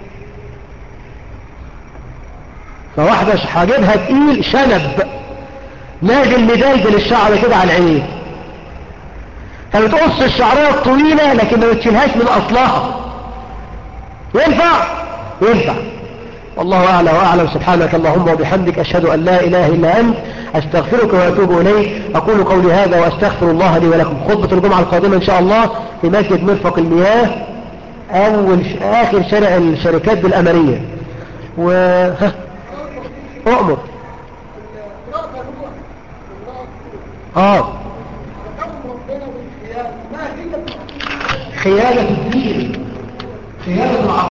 فواحدة حاجبها تقيل شنب نازل مدلدل الشعر كده على العين فبتقص الشعرية الطويلة لكن ما بتشيلهاش من أصلها ينفع ينفع والله أعلى وأعلم سبحانك اللهم وبحمدك أشهد أن لا إله إلا أنت أستغفرك وأتوب إليك أقول قولي هذا وأستغفر الله لي ولكم خطبة الجمعة القادمة إن شاء الله في مسجد مرفق المياه أول ش... آخر شارع الشركات بالأمرية و ها أؤمر آه خيانة الدين خيانة العقيدة